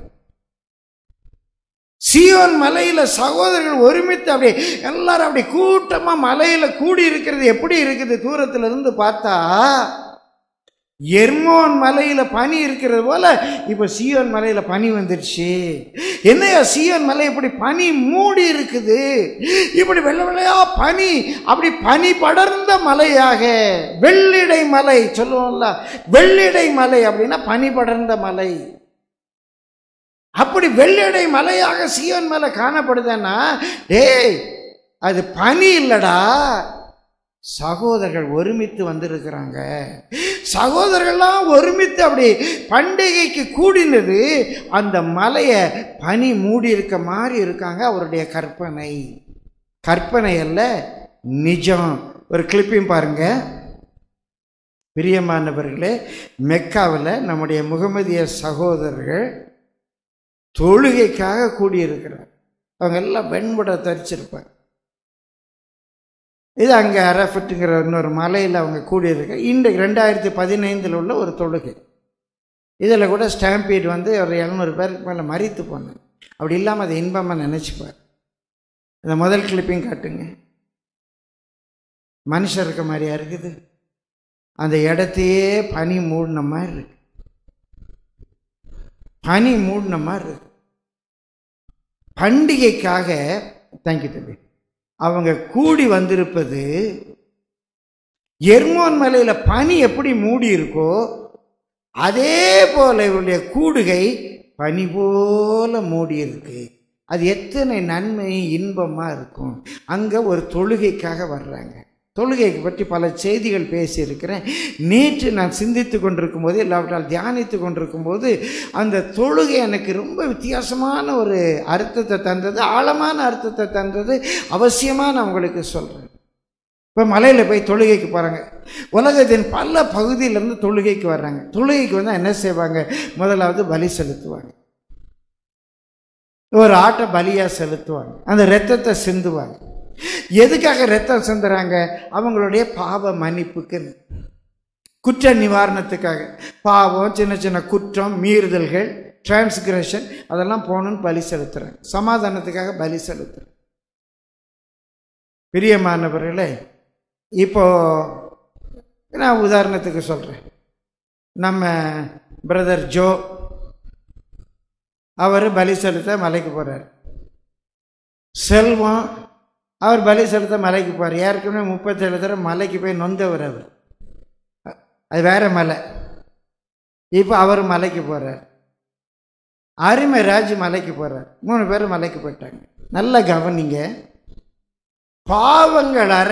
சியோன் மலையில சகோதரர்கள் ஒருமித்து அப்படி எல்லாரும் அப்படி கூட்டமா மலையில கூடி இருக்கிறது எப்படி இருக்குது தூரத்துல இருந்து பார்த்தா எர்மோன் மலையில பனி இருக்கிறது போல இப்ப சியோன் மலையில பனி வந்துருச்சு என்னையா சியோன் மலை இப்படி பனி மூடி இருக்குது இப்படி வெள்ளை வெள்ளையா பனி அப்படி பனி படர்ந்த மலையாக வெள்ளிடை மலை சொல்லுவோம்ல வெள்ளிடை மலை அப்படின்னா பனி படர்ந்த மலை அப்படி வெள்ளிடை மலையாக சியோன் மலை காணப்படுதுன்னா டேய் அது பனி இல்லடா சகோதரர்கள் ஒருமித்து வந்திருக்கிறாங்க சகோதரர்கள்லாம் ஒருமித்து அப்படி பண்டிகைக்கு கூடினது அந்த மலையை பனி மூடி இருக்க மாதிரி இருக்காங்க அவருடைய கற்பனை கற்பனை அல்ல நிஜம் ஒரு கிளிப்பையும் பாருங்க பிரியமானவர்களே மெக்காவில் நம்முடைய முகமதிய சகோதரர்கள் தொழுகைக்காக கூடியிருக்கிறார் அவங்க எல்லாம் வெண்புட தரிச்சிருப்பாங்க இது அங்கே அரஃபட்டுங்கிற இன்னொரு மலையில் அவங்க கூடியிருக்க இன்றைக்கு ரெண்டாயிரத்தி பதினைந்தில் உள்ள ஒரு தொழுகை இதில் கூட ஸ்டாம்பீட் வந்து ஒரு எழுநூறு பேருக்கு மேலே மறித்து போனேன் அப்படி இல்லாமல் அதை இன்பமாக நினச்சிப்பார் இந்த முதல் கிளிப்பையும் காட்டுங்க மனுஷன் இருக்க மாதிரியா இருக்குது அந்த இடத்தையே பனி மூடின மாதிரி இருக்கு பனி மூடின மாதிரி இருக்கு பண்டிகைக்காக தேங்க்யூ தம்பி அவங்க கூடி வந்திருப்பது எர்மோன் மலையில பனி எப்படி மூடி இருக்கோ அதே போல இவருடைய கூடுகை பனி போல மூடி இருக்கு அது எத்தனை நன்மை இன்பமா இருக்கும் அங்க ஒரு தொழுகைக்காக வர்றாங்க தொழுகையை பற்றி பல செய்திகள் பேசியிருக்கிறேன் நேற்று நான் சிந்தித்து கொண்டிருக்கும் போது இல்லாவிட்டால் தியானித்து கொண்டிருக்கும் போது அந்த தொழுகை எனக்கு ரொம்ப வித்தியாசமான ஒரு அர்த்தத்தை தந்தது ஆழமான அர்த்தத்தை தந்தது அவசியமாக நான் உங்களுக்கு சொல்கிறேன் இப்போ மலையில் போய் தொழுகைக்கு போகிறாங்க உலகத்தின் பல பகுதியிலேருந்து தொழுகைக்கு வர்றாங்க தொழுகைக்கு வந்தால் என்ன செய்வாங்க முதலாவது பலி செலுத்துவாங்க ஒரு ஆட்டை பலியாக செலுத்துவாங்க அந்த ரத்தத்தை சிந்துவாங்க எதுக்காக ரத்தம் சிந்துறாங்க அவங்களுடைய பாவ மன்னிப்புக்குன்னு குற்ற நிவாரணத்துக்காக பாவம் சின்ன சின்ன குற்றம் மீறுதல்கள் டிரான்ஸ்கிரஷன் அதெல்லாம் போகணுன்னு பலி செலுத்துகிறேன் சமாதானத்துக்காக பலி செலுத்துகிறேன் பிரியமானவர்களே இப்போ நான் உதாரணத்துக்கு சொல்கிறேன் நம்ம பிரதர் ஜோ அவர் பலி செலுத்த மலைக்கு போகிறார் செல்வம் அவர் பலி செலுத்த மலைக்கு போகிறார் ஏற்கனவே முப்பத்தேழு தடவை மலைக்கு போய் நொந்தவர் அவர் அது வேற மலை இப்போ அவர் மலைக்கு போகிறார் அருமை ராஜ் மலைக்கு போகிறார் மூணு பேரும் மலைக்கு போயிட்டாங்க நல்லா கவனிங்க பாவங்கள் அற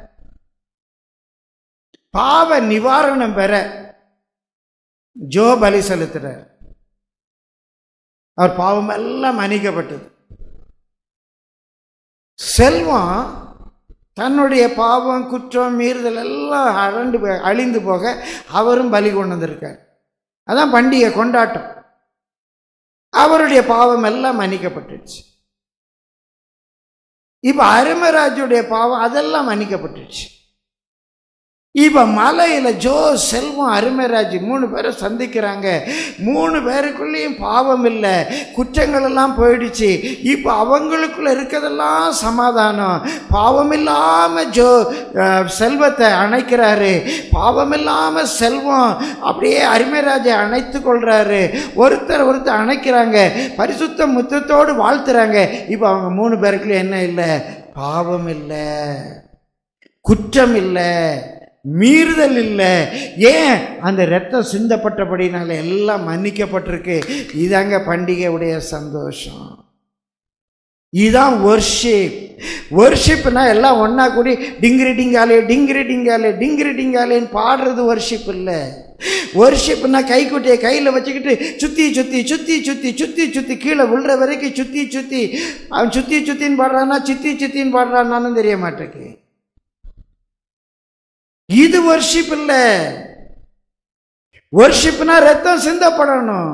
பாவ நிவாரணம் பெற ஜோ பலி செலுத்துறார் அவர் பாவம் எல்லாம் மன்னிக்கப்பட்டது செல்வம் தன்னுடைய பாவம் குற்றம் மீறுதல் எல்லாம் அழண்டு போ- அழிந்து போக அவரும் பலி கொண்டு வந்திருக்கார் அதான் பண்டிகை கொண்டாட்டம் அவருடைய பாவம் எல்லாம் மன்னிக்கப்பட்டுச்சு இப்ப அருமராஜுடைய பாவம் அதெல்லாம் மன்னிக்கப்பட்டுச்சு இப்ப மலையில ஜோ செல்வம் அருமைராஜ் மூணு பேரை சந்திக்கிறாங்க மூணு பேருக்குள்ளேயும் பாவம் இல்லை குற்றங்கள் எல்லாம் போயிடுச்சு இப்ப அவங்களுக்குள்ள இருக்கிறதெல்லாம் சமாதானம் பாவம் இல்லாம ஜோ அஹ், செல்வத்தை அணைக்கிறாரு பாவம் இல்லாம செல்வம் அப்படியே அருமைராஜை அணைத்து கொள்றாரு ஒருத்தர் ஒருத்தர் அணைக்கிறாங்க பரிசுத்த முத்தத்தோடு வாழ்த்துறாங்க இப்ப அவங்க மூணு பேருக்குள்ள என்ன இல்லை பாவம் இல்லை குற்றம் இல்லை மீறுதல் இல்லை ஏன் அந்த ரத்தம் சிந்தப்பட்டபடினால எல்லாம் மன்னிக்கப்பட்டிருக்கு இதாங்க பண்டிகையுடைய சந்தோஷம் இதுதான் ஒர்ஷிப் ஒர்ஷிப்னா எல்லாம் ஒன்றா கூடி டிங்கிரி டிங்காலே டிங்கிரி டிங்காலே டிங்கிரி டிங்காலேன்னு பாடுறது ஒர்ஷிப் இல்லை ஒர்ஷிப்னா கைக்குட்டியை கையில் வச்சுக்கிட்டு சுற்றி சுற்றி சுற்றி சுற்றி சுற்றி சுற்றி கீழே விழுற வரைக்கும் சுற்றி சுற்றி அவன் சுற்றி சுற்றின்னு பாடுறான்னா சித்தி சித்தின்னு பாடுறான்னு தெரிய மாட்டேக்கு இது வர்ஷிப் இல்ல வர்ஷிப்னா ரத்தம் சிந்தப்படணும்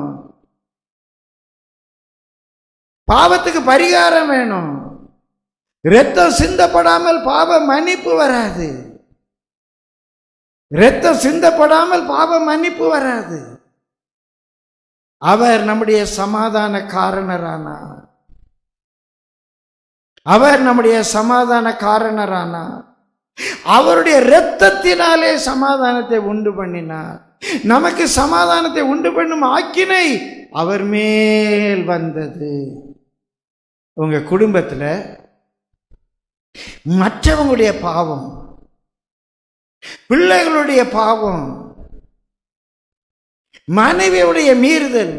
பாவத்துக்கு பரிகாரம் வேணும் ரத்தம் சிந்தப்படாமல் பாவ மன்னிப்பு வராது ரத்தம் சிந்தப்படாமல் பாவ மன்னிப்பு வராது அவர் நம்முடைய சமாதான காரணரானார் அவர் நம்முடைய சமாதான காரணரானார் அவருடைய இரத்தத்தினாலே சமாதானத்தை உண்டு பண்ணினார் நமக்கு சமாதானத்தை உண்டு பண்ணும் ஆக்கினை அவர் மேல் வந்தது உங்க குடும்பத்துல மற்றவங்களுடைய பாவம் பிள்ளைகளுடைய பாவம் மனைவியுடைய மீறுதல்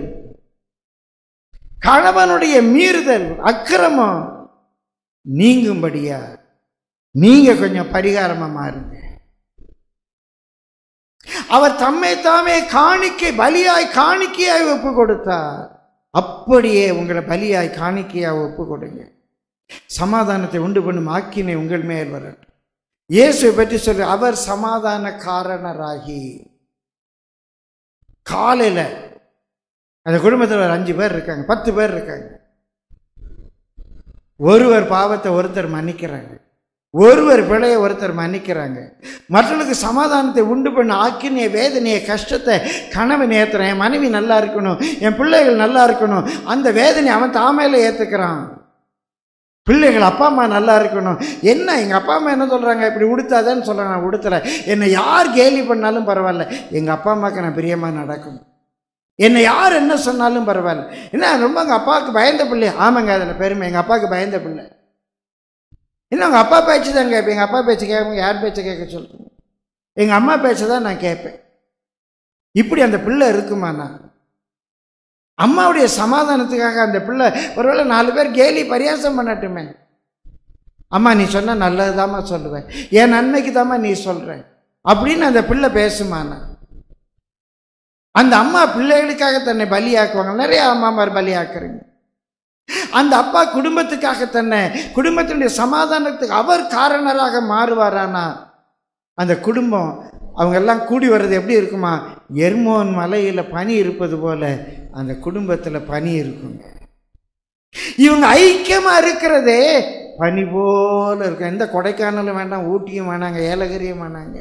கணவனுடைய மீறுதல் அக்கிரமம் நீங்கும்படியா நீங்க கொஞ்சம் பரிகாரமா மாறுங்க அவர் தம்மை தாமே காணிக்கை பலியாய் காணிக்கையாய் ஒப்பு கொடுத்தார் அப்படியே உங்களை பலியாய் காணிக்கையாய் ஒப்பு கொடுங்க சமாதானத்தை உண்டு பண்ணும் ஆக்கினை உங்கள் மேல் வரட்டும் இயேசுவை பற்றி சொல்ற அவர் சமாதான காரணராகி காலையில அந்த குடும்பத்தில் ஒரு அஞ்சு பேர் இருக்காங்க பத்து பேர் இருக்காங்க ஒருவர் பாவத்தை ஒருத்தர் மன்னிக்கிறாங்க ஒருவர் பிழைய ஒருத்தர் மன்னிக்கிறாங்க மற்றவர்களுக்கு சமாதானத்தை உண்டு பண்ண ஆக்கினிய வேதனையை கஷ்டத்தை கணவன் ஏத்துறான் என் மனைவி நல்லா இருக்கணும் என் பிள்ளைகள் நல்லா இருக்கணும் அந்த வேதனை அவன் தாமையில ஏத்துக்கிறான் பிள்ளைகள் அப்பா அம்மா நல்லா இருக்கணும் என்ன எங்கள் அப்பா அம்மா என்ன சொல்கிறாங்க இப்படி உடுத்தாதேன்னு சொல்கிறாங்க நான் உடுத்தலை என்னை யார் கேலி பண்ணாலும் பரவாயில்ல எங்கள் அப்பா அம்மாவுக்கு நான் பிரியமாக நடக்கும் என்னை யார் என்ன சொன்னாலும் பரவாயில்ல என்ன ரொம்ப எங்கள் அப்பாவுக்கு பயந்த பிள்ளை ஆமாங்க அதில் பெருமை எங்கள் அப்பாவுக்கு பயந்த பிள்ளை என்ன உங்கள் அப்பா பேச்சு தான் கேட்பேன் எங்கள் அப்பா பேச்சு கேட்பேன் யார் பேச்சை கேட்க சொல்கிறேன் எங்கள் அம்மா பேச்சை தான் நான் கேட்பேன் இப்படி அந்த பிள்ளை இருக்குமாண்ணா அம்மாவுடைய சமாதானத்துக்காக அந்த பிள்ளை ஒருவேளை நாலு பேர் கேலி பரியாசம் பண்ணட்டுமே அம்மா நீ சொன்ன நல்லதுதாம்மா சொல்லுவேன் என் நன்மைக்கு தாம்மா நீ சொல்ற அப்படின்னு அந்த பிள்ளை பேசுமாண்ணா அந்த அம்மா பிள்ளைகளுக்காக தன்னை பலியாக்குவாங்க நிறைய அம்மாமார் பலியாக்குறீங்க அந்த அப்பா குடும்பத்துக்காக தன்னை குடும்பத்தினுடைய சமாதானத்துக்கு அவர் காரணராக மாறுவாரானா அந்த குடும்பம் அவங்க எல்லாம் கூடி வர்றது எப்படி இருக்குமா எர்மோன் மலையில் பனி இருப்பது போல அந்த குடும்பத்தில் பனி இருக்குங்க இவங்க ஐக்கியமா இருக்கிறதே பனி போல இருக்கும் எந்த கொடைக்கானலும் வேண்டாம் ஊட்டியும் வேணாங்க ஏலகிரியும் வேணாங்க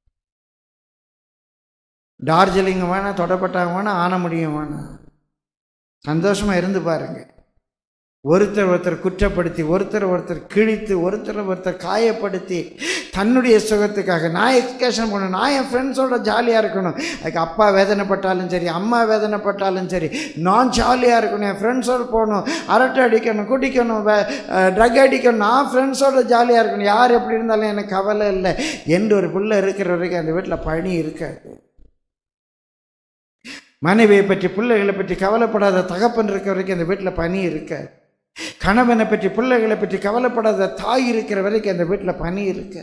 டார்ஜிலிங் வேணாம் தொடப்பட்டாங்க வேணாம் ஆனமுடியும் வேணாம் சந்தோஷமா இருந்து பாருங்க ஒருத்தர் ஒருத்தர் குற்றப்படுத்தி ஒருத்தர் ஒருத்தர் கிழித்து ஒருத்தர் ஒருத்தர் காயப்படுத்தி தன்னுடைய சுகத்துக்காக நான் எக்ஸ்கர்ஷன் போகணும் நான் என் ஃப்ரெண்ட்ஸோட ஜாலியாக இருக்கணும் அதுக்கு அப்பா வேதனைப்பட்டாலும் சரி அம்மா வேதனைப்பட்டாலும் சரி நான் ஜாலியாக இருக்கணும் என் ஃப்ரெண்ட்ஸோடு போகணும் அரட்டை அடிக்கணும் குடிக்கணும் ட்ரக் அடிக்கணும் நான் ஃப்ரெண்ட்ஸோட ஜாலியாக இருக்கணும் யார் எப்படி இருந்தாலும் எனக்கு கவலை இல்லை என்று ஒரு பிள்ளை இருக்கிற வரைக்கும் அந்த வீட்டில் பணி இருக்காது மனைவியை பற்றி பிள்ளைகளை பற்றி கவலைப்படாத தகப்பன் இருக்க வரைக்கும் அந்த வீட்டில் பனி இருக்காது கணவனை பற்றி பிள்ளைகளை பற்றி கவலைப்படாத தாய் இருக்கிற வரைக்கும் அந்த வீட்டில் பனி இருக்க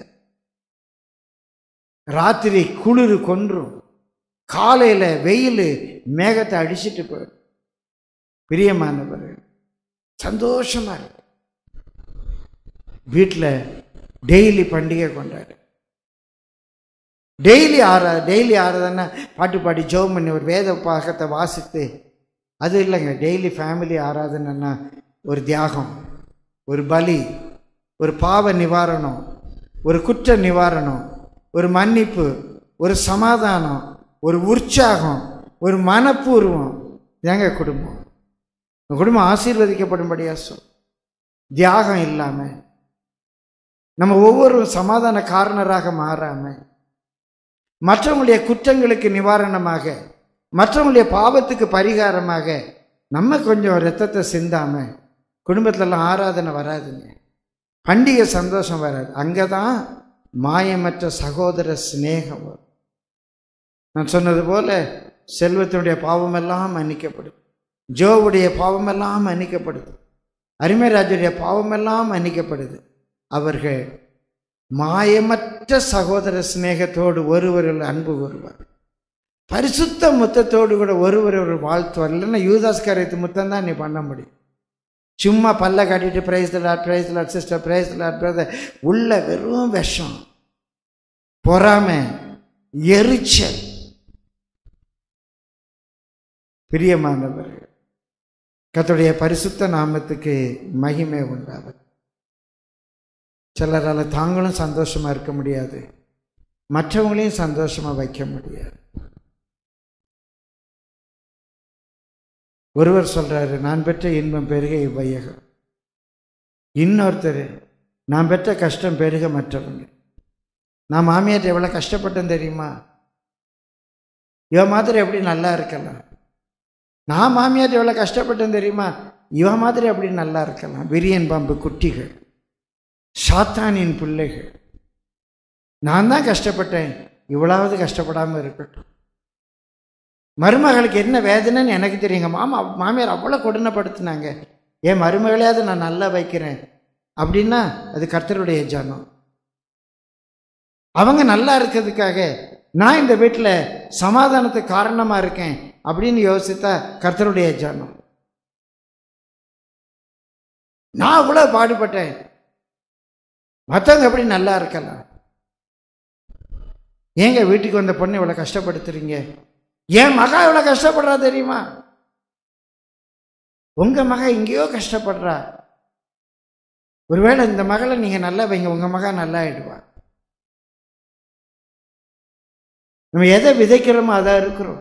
ராத்திரி குளிர் கொன்றும் காலையில் வெயில் மேகத்தை அடிச்சிட்டு போயிடும் பிரியமானவர்கள் சந்தோஷமா இருக்கு வீட்டில் டெய்லி பண்டிகை கொண்டாடு டெய்லி ஆறா டெய்லி ஆறாதுன்னா பாட்டு பாடி ஜெபம் பண்ணி ஒரு வேத பாகத்தை வாசித்து அது இல்லைங்க டெய்லி ஃபேமிலி ஆராதனைன்னா ஒரு தியாகம் ஒரு பலி ஒரு பாவ நிவாரணம் ஒரு குற்ற நிவாரணம் ஒரு மன்னிப்பு ஒரு சமாதானம் ஒரு உற்சாகம் ஒரு மனப்பூர்வம் ஏங்க குடும்பம் உங்க குடும்பம் ஆசீர்வதிக்கப்படும்படியா சொல் தியாகம் இல்லாமல் நம்ம ஒவ்வொரு சமாதான காரணராக மாறாம மற்றவங்களுடைய குற்றங்களுக்கு நிவாரணமாக மற்றவங்களுடைய பாவத்துக்கு பரிகாரமாக நம்ம கொஞ்சம் ரத்தத்தை சிந்தாம குடும்பத்திலலாம் ஆராதனை வராதுங்க பண்டிகை சந்தோஷம் வராது அங்கே தான் மாயமற்ற சகோதர சிநேகம் வரும் நான் சொன்னது போல செல்வத்தினுடைய பாவமெல்லாம் மன்னிக்கப்படுது ஜோவுடைய பாவமெல்லாம் மன்னிக்கப்படுது அருமைராஜுடைய பாவமெல்லாம் மன்னிக்கப்படுது அவர்கள் மாயமற்ற சகோதர சிநேகத்தோடு ஒருவரில் அன்பு கூறுவார் பரிசுத்த முத்தத்தோடு கூட ஒருவர் ஒரு வாழ்த்துவார் இல்லைன்னா யூதாஸ் கரைத்து முத்தம் தான் நீ பண்ண முடியும் சும்மா பல்ல காட்டிட்டு praise Lord praise Lord sister praise Lord brother உள்ள வெறும் விஷம் பொறாமை எரிச்சல் பிரியமானவர்கள் கர்த்தருடைய பரிசுத்த நாமத்துக்கு மகிமை உண்டாவது சிலரால் தாங்களும் சந்தோஷமா இருக்க முடியாது மற்றவங்களையும் சந்தோஷமா வைக்க முடியாது ஒருவர் சொல்றாரு நான் பெற்ற இன்பம் பெருக இவ்வையகம் இன்னொருத்தர் நான் பெற்ற கஷ்டம் பெருக மற்றவங்க நான் மாமியார் எவ்வளோ கஷ்டப்பட்டேன் தெரியுமா இவன் மாதிரி எப்படி நல்லா இருக்கலாம் நான் மாமியார் எவ்வளோ கஷ்டப்பட்டேன் தெரியுமா இவன் மாதிரி எப்படி நல்லா இருக்கலாம் விரியன் பாம்பு குட்டிகள் சாத்தானின் பிள்ளைகள் நான் தான் கஷ்டப்பட்டேன் இவ்வளவு கஷ்டப்படாமல் இருக்கட்டும் மருமகளுக்கு என்ன வேதனைன்னு எனக்கு தெரியுங்க மாமா மாமியார் அவ்வளோ கொடுமைப்படுத்தினாங்க என் மருமகளையாவது நான் நல்லா வைக்கிறேன் அப்படின்னா அது கர்த்தருடைய ஜனம் அவங்க நல்லா இருக்கிறதுக்காக நான் இந்த வீட்டில் சமாதானத்துக்கு காரணமாக இருக்கேன் அப்படின்னு யோசித்தா கர்த்தருடைய ஜனம் நான் அவ்வளோ பாடுபட்டேன் மற்றவங்க எப்படி நல்லா இருக்கலாம் ஏங்க வீட்டுக்கு வந்த பொண்ணு இவ்வளோ கஷ்டப்படுத்துறீங்க என் மகா இவ்வளோ கஷ்டப்படுறா தெரியுமா உங்க மக எங்கேயோ கஷ்டப்படுறா ஒருவேளை இந்த மகளை நீங்க நல்லா வைங்க உங்க மகா நல்லா ஆயிடுவா நம்ம எதை விதைக்கிறோமோ அதான் இருக்கிறோம்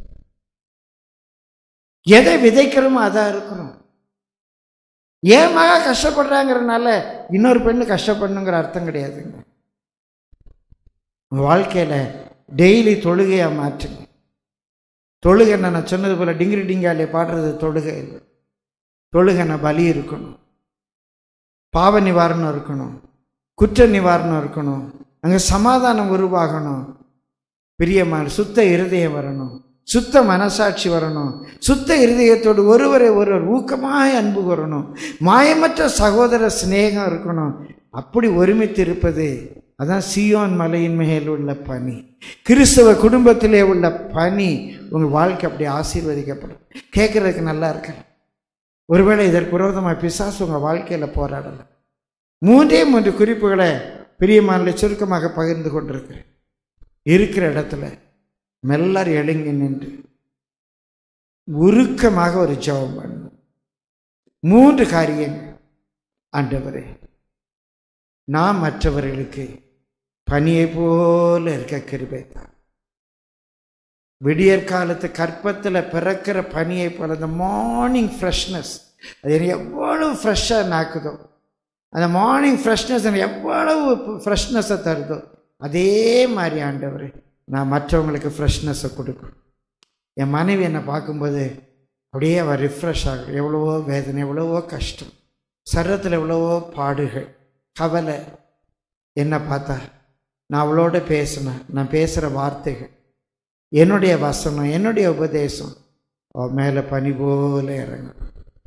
எதை விதைக்கிறோமோ அதான் இருக்கிறோம் ஏன் மகா கஷ்டப்படுறாங்கிறதுனால இன்னொரு பெண்ணு கஷ்டப்படணுங்கிற அர்த்தம் கிடையாதுங்க உங்க வாழ்க்கையில டெய்லி தொழுகையா மாற்றுங்க தொழுகை நான் சொன்னது போல டிங்கிரி டிங்காலே பாடுறது தொழுகை இல்லை தொழுகைன பலி இருக்கணும் பாவ நிவாரணம் இருக்கணும் குற்ற நிவாரணம் இருக்கணும் அங்கே சமாதானம் உருவாகணும் பிரியமான சுத்த இருதயம் வரணும் சுத்த மனசாட்சி வரணும் சுத்த இருதயத்தோடு ஒருவரை ஒருவர் ஊக்கமாய் அன்பு கூறணும் மாயமற்ற சகோதர சிநேகம் இருக்கணும் அப்படி ஒருமித்து இருப்பது அதான் சியோன் மலையின் மேல் உள்ள பனி கிறிஸ்தவ குடும்பத்திலே உள்ள பனி உங்கள் வாழ்க்கை அப்படி ஆசீர்வதிக்கப்படும் கேட்குறதுக்கு நல்லா இருக்கு ஒருவேளை இதற்கு விரோதமாக பிசாசு உங்கள் வாழ்க்கையில் போராடலாம் மூன்றே மூன்று குறிப்புகளை பிரியமான சுருக்கமாக பகிர்ந்து கொண்டிருக்கிறேன் இருக்கிற இடத்துல மெல்லர் எழுங்கி நின்று உருக்கமாக ஒரு ஜெபம் பண்ணணும் மூன்று காரியங்கள் ஆண்டவரே நான் மற்றவர்களுக்கு பனியை போல இருக்க கிருபை தான் விடியற் காலத்து கற்பத்தில் பிறக்கிற பனியை போல அந்த மார்னிங் ஃப்ரெஷ்னஸ் அது எனக்கு எவ்வளவு ஃப்ரெஷ்ஷாக நாக்குதோ அந்த மார்னிங் ஃப்ரெஷ்னஸ் எனக்கு எவ்வளவு ஃப்ரெஷ்னஸை தருதோ அதே மாதிரி ஆண்டவர் நான் மற்றவங்களுக்கு ஃப்ரெஷ்னஸை கொடுக்கணும் என் மனைவி என்னை பார்க்கும்போது அப்படியே அவள் ரிஃப்ரெஷ் ஆகும் எவ்வளவோ வேதனை எவ்வளவோ கஷ்டம் சரத்தில் எவ்வளவோ பாடுகள் கவலை என்ன பார்த்தா நான் அவளோட பேசினேன் நான் பேசுகிற வார்த்தைகள் என்னுடைய வசனம் என்னுடைய உபதேசம் அவ மேலே பனி போல இறங்கும்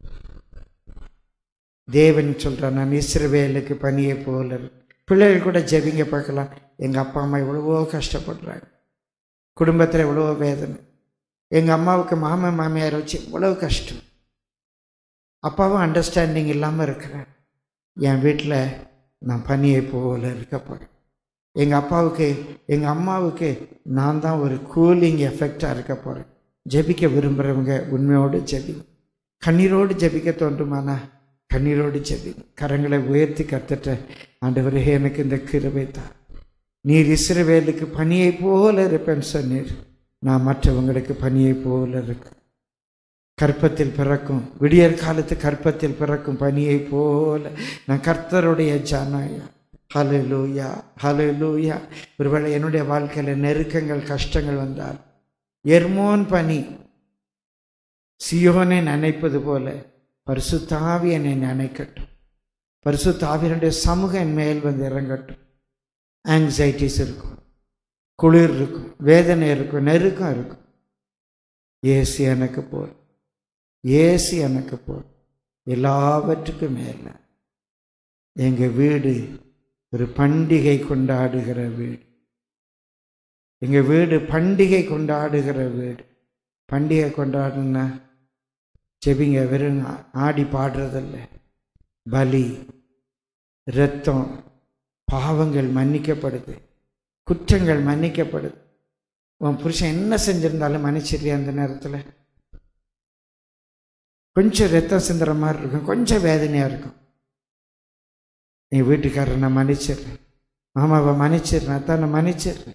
தேவன் சொல்கிறான் நான் இஸ்ரவேலுக்கு பனியை போல பிள்ளைகள் கூட ஜெபிங்க பார்க்கலாம் எங்கள் அப்பா அம்மா எவ்வளவோ கஷ்டப்படுறாங்க குடும்பத்தில் எவ்வளவோ வேதனை எங்கள் அம்மாவுக்கு மாமன் மாமியாரை வச்சு எவ்வளவு கஷ்டம் அப்பாவும் அண்டர்ஸ்டாண்டிங் இல்லாமல் இருக்கிறேன் என் வீட்டில் நான் பனியை போல இருக்க போகிறேன் எங்கள் அப்பாவுக்கு எங்கள் அம்மாவுக்கு நான் தான் ஒரு கூலிங் எஃபெக்டாக இருக்க போகிறேன் ஜெபிக்க விரும்புகிறவங்க உண்மையோடு ஜெபி கண்ணீரோடு ஜெபிக்க தோன்றுமானா கண்ணீரோடு ஜெபி கரங்களை உயர்த்தி கத்துட்ட ஆண்டவரே எனக்கு இந்த கிருபை தான் நீர் இஸ்ரவேலுக்கு பனியை போல இருப்பேன்னு சொன்னீர் நான் மற்றவங்களுக்கு பனியை போல இருக்கு கற்பத்தில் பிறக்கும் விடியற் காலத்து கற்பத்தில் பிறக்கும் பனியை போல நான் கர்த்தருடைய ஜனயா ஹலு லூயா ஹலு லூயா ஒருவேளை என்னுடைய வாழ்க்கையில் நெருக்கங்கள் கஷ்டங்கள் வந்தால் எர்மோன் பனி சியோனை நினைப்பது போல பரிசுத்தாவி என்னை நினைக்கட்டும் பரிசுத்தாவியனுடைய சமூகம் என் மேல் வந்து இறங்கட்டும் ஆங்ஸைட்டிஸ் இருக்கும் குளிர் இருக்கும் வேதனை இருக்கும் நெருக்கம் இருக்கும் ஏசி எனக்கு போல் ஏசி எனக்கு போல் எல்லாவற்றுக்கும் மேல எங்கள் வீடு ஒரு பண்டிகை கொண்டாடுகிற வீடு எங்கள் வீடு பண்டிகை கொண்டாடுகிற வீடு பண்டிகை கொண்டாடுனா செபிங்க வெறும் ஆடி பாடுறதில்ல பலி இரத்தம் பாவங்கள் மன்னிக்கப்படுது குற்றங்கள் மன்னிக்கப்படுது உன் புருஷன் என்ன செஞ்சிருந்தாலும் மன்னிச்சிடுறியா அந்த நேரத்தில் கொஞ்சம் ரத்தம் சிந்துற மாதிரி இருக்கும் கொஞ்சம் வேதனையாக இருக்கும் என் வீட்டுக்காரரை நான் மன்னிச்சிடுறேன் மாமாவை மன்னிச்சிடுறேன் அத்தான் நான் மன்னிச்சிடுறேன்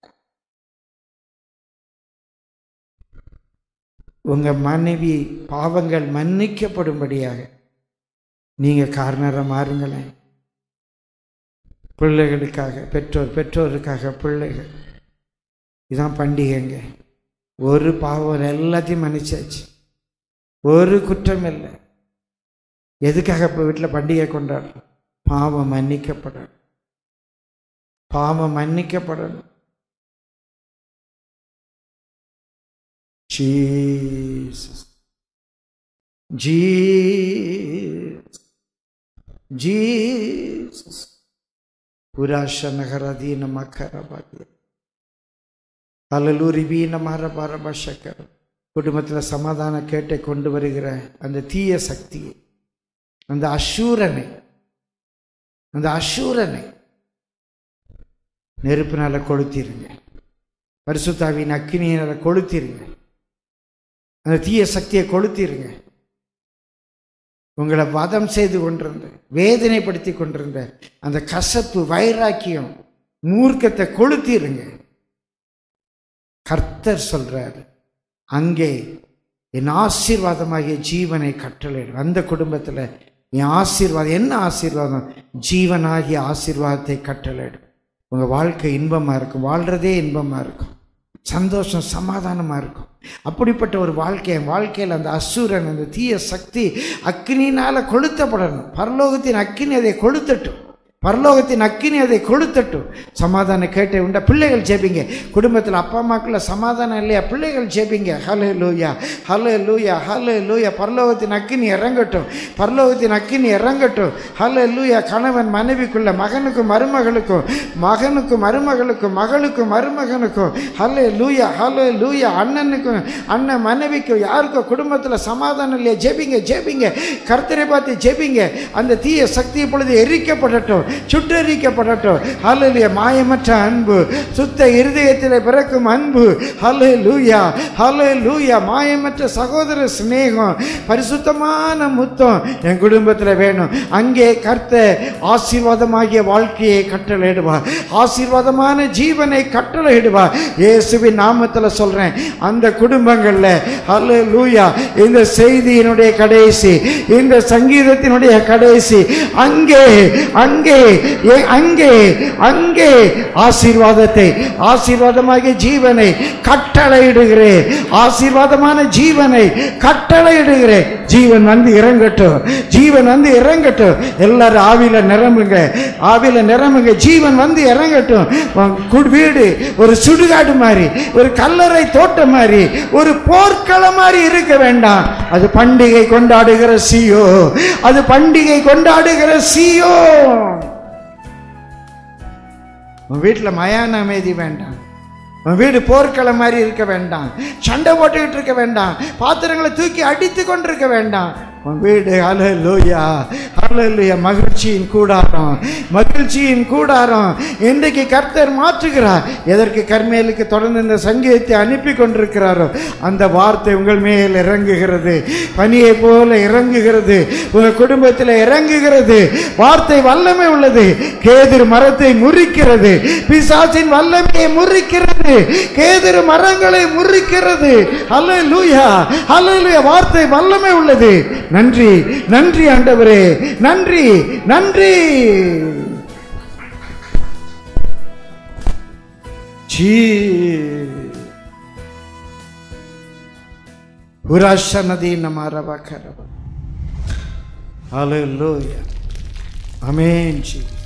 உங்கள் மனைவி பாவங்கள் மன்னிக்கப்படும்படியாக நீங்கள் காரணரை மாறுங்களேன் பிள்ளைகளுக்காக பெற்றோர் பெற்றோருக்காக பிள்ளைகள் இதான் பண்டிகைங்க ஒரு பாவம் எல்லாத்தையும் மன்னிச்சாச்சு ஒரு குற்றம் இல்லை எதுக்காக இப்போ வீட்டில் பண்டிகை கொண்டாடுறோம் பாவம் மன்னிக்கப்படணும் பாவம் மன்னிக்கப்படணும் Jesus. Jesus. Jesus. புராஷ நகரதீன மக்கரபாதி அலலூரி பீன மரபரபஷக்கர் குடும்பத்தில் சமாதான கேட்டை கொண்டு வருகிற அந்த தீய சக்தியை அந்த அசூரனை அந்த அசூரனை நெருப்பினால கொளுத்திருங்க பரிசுத்தாவின் அக்கினியினால கொளுத்திருங்க அந்த தீய சக்தியை கொளுத்திருங்க உங்களை வதம் செய்து கொண்டிருந்த வேதனைப்படுத்தி கொண்டிருந்த அந்த கசப்பு வைராக்கியம் மூர்க்கத்தை கொளுத்திருங்க கர்த்தர் சொல்றாரு அங்கே என் ஆசீர்வாதமாகிய ஜீவனை கட்டளையிடும் அந்த குடும்பத்தில் என் ஆசீர்வாதம் என்ன ஆசீர்வாதம் ஜீவனாகிய ஆசீர்வாதத்தை கட்டளையிடும் உங்கள் வாழ்க்கை இன்பமாக இருக்கும் வாழ்கிறதே இன்பமாக இருக்கும் சந்தோஷம் சமாதானமாக இருக்கும் அப்படிப்பட்ட ஒரு வாழ்க்கை என் வாழ்க்கையில் அந்த அசூரன் அந்த தீய சக்தி அக்னினால் கொளுத்தப்படணும் பரலோகத்தின் அக்கினி அதை கொளுத்தட்டும் பரலோகத்தின் அக்கினி அதை கொளுத்தட்டும் சமாதானம் கேட்டை உண்டா பிள்ளைகள் ஜெபிங்க குடும்பத்தில் அப்பா அம்மாக்குள்ள சமாதானம் இல்லையா பிள்ளைகள் ஜெபிங்க ஹலோ லூயா ஹலோ லூயா ஹலோ லூயா பரலோகத்தின் அக்கினி இறங்கட்டும் பரலோகத்தின் அக்கினி இறங்கட்டும் ஹலோ லூயா கணவன் மனைவிக்குள்ள மகனுக்கும் மருமகளுக்கும் மகனுக்கும் மருமகளுக்கும் மகளுக்கும் மருமகனுக்கும் ஹலோ லூயா ஹலோ லூயா அண்ணனுக்கும் அண்ணன் மனைவிக்கும் யாருக்கும் குடும்பத்தில் சமாதானம் இல்லையா ஜெபிங்க ஜெபிங்க கர்த்தரை பார்த்து ஜெபிங்க அந்த தீய சக்தி இப்பொழுது எரிக்கப்படட்டும் சுட்டரிக்கப்படட்டும் ஹalleluya மாயமற்ற அன்பு சுத்த இருதயத்தில் பிறக்கும் அன்பு ஹalleluya ஹalleluya மாயமற்ற சகோதர சிநேகம் பரிசுத்தமான முத்தம் என் குடும்பத்தில் வேணும் அங்கே கர்த்த ஆசீர்வாதமாகிய வாழ்க்கையை கட்டளையிடுவார் ஆசீர்வாதமான ஜீவனை கட்டளையிடுவார் இயேசுவின் நாமத்தில் சொல்றேன் அந்த குடும்பங்களில் ஹalleluya இந்த செய்தியினுடைய கடைசி இந்த சங்கீதத்தினுடைய கடைசி அங்கே அங்கே ஏ- அங்கே அங்கே ஆசீர்வாதத்தை ஆசீர்வாதமாகிய ஜீவனை கட்டளையிடுகிறேன் ஆசீர்வாதமான ஜீவனை கட்டளையிடுகிறேன் ஜீவன் வந்து இறங்கட்டும் ஜீவன் வந்து இறங்கட்டும் எல்லாரும் ஆவில நிரம்புங்க ஆவில நிரம்புங்க ஜீவன் வந்து இறங்கட்டும் உன் கு- வீடு ஒரு சுடுகாடு மாதிரி ஒரு கல்லறை தோட்டம் மாதிரி ஒரு போர்க்களம் மாதிரி இருக்க வேண்டாம் அது பண்டிகை கொண்டாடுகிற சியோ அது பண்டிகை கொண்டாடுகிற சியோ உன் வீட்டில் மயான அமைதி வேண்டாம் உன் வீடு போர்க்களம் மாதிரி இருக்க வேண்டாம் சண்டை போட்டுக்கிட்டு இருக்க வேண்டாம் பாத்திரங்களை தூக்கி அடித்து கொண்டிருக்க வேண்டாம் உன் வீடு அலலூயா அலலுயா மகிழ்ச்சியின் கூடாரம் மகிழ்ச்சியின் கூடாரம் இன்றைக்கு கர்த்தர் மாற்றுகிறார் எதற்கு கர்மேலுக்கு தொடர்ந்து இந்த சங்கீதத்தை அனுப்பி கொண்டிருக்கிறாரோ அந்த வார்த்தை உங்கள் மேல் இறங்குகிறது பனியை போல இறங்குகிறது உங்கள் குடும்பத்தில் இறங்குகிறது வார்த்தை வல்லமை உள்ளது கேதிர் மரத்தை முறிக்கிறது பிசாசின் வல்லமையை முறிக்கிறது கேதிர் மரங்களை முறிக்கிறது ஹalleluya ஹalleluya வார்த்தை வல்லமை உள்ளது நன்றி நன்றி ஆண்டவரே நன்றி நன்றி ஜீ புராஷ நதி நமாரவ கரவ ஹalleluya ஆமென் ஜீ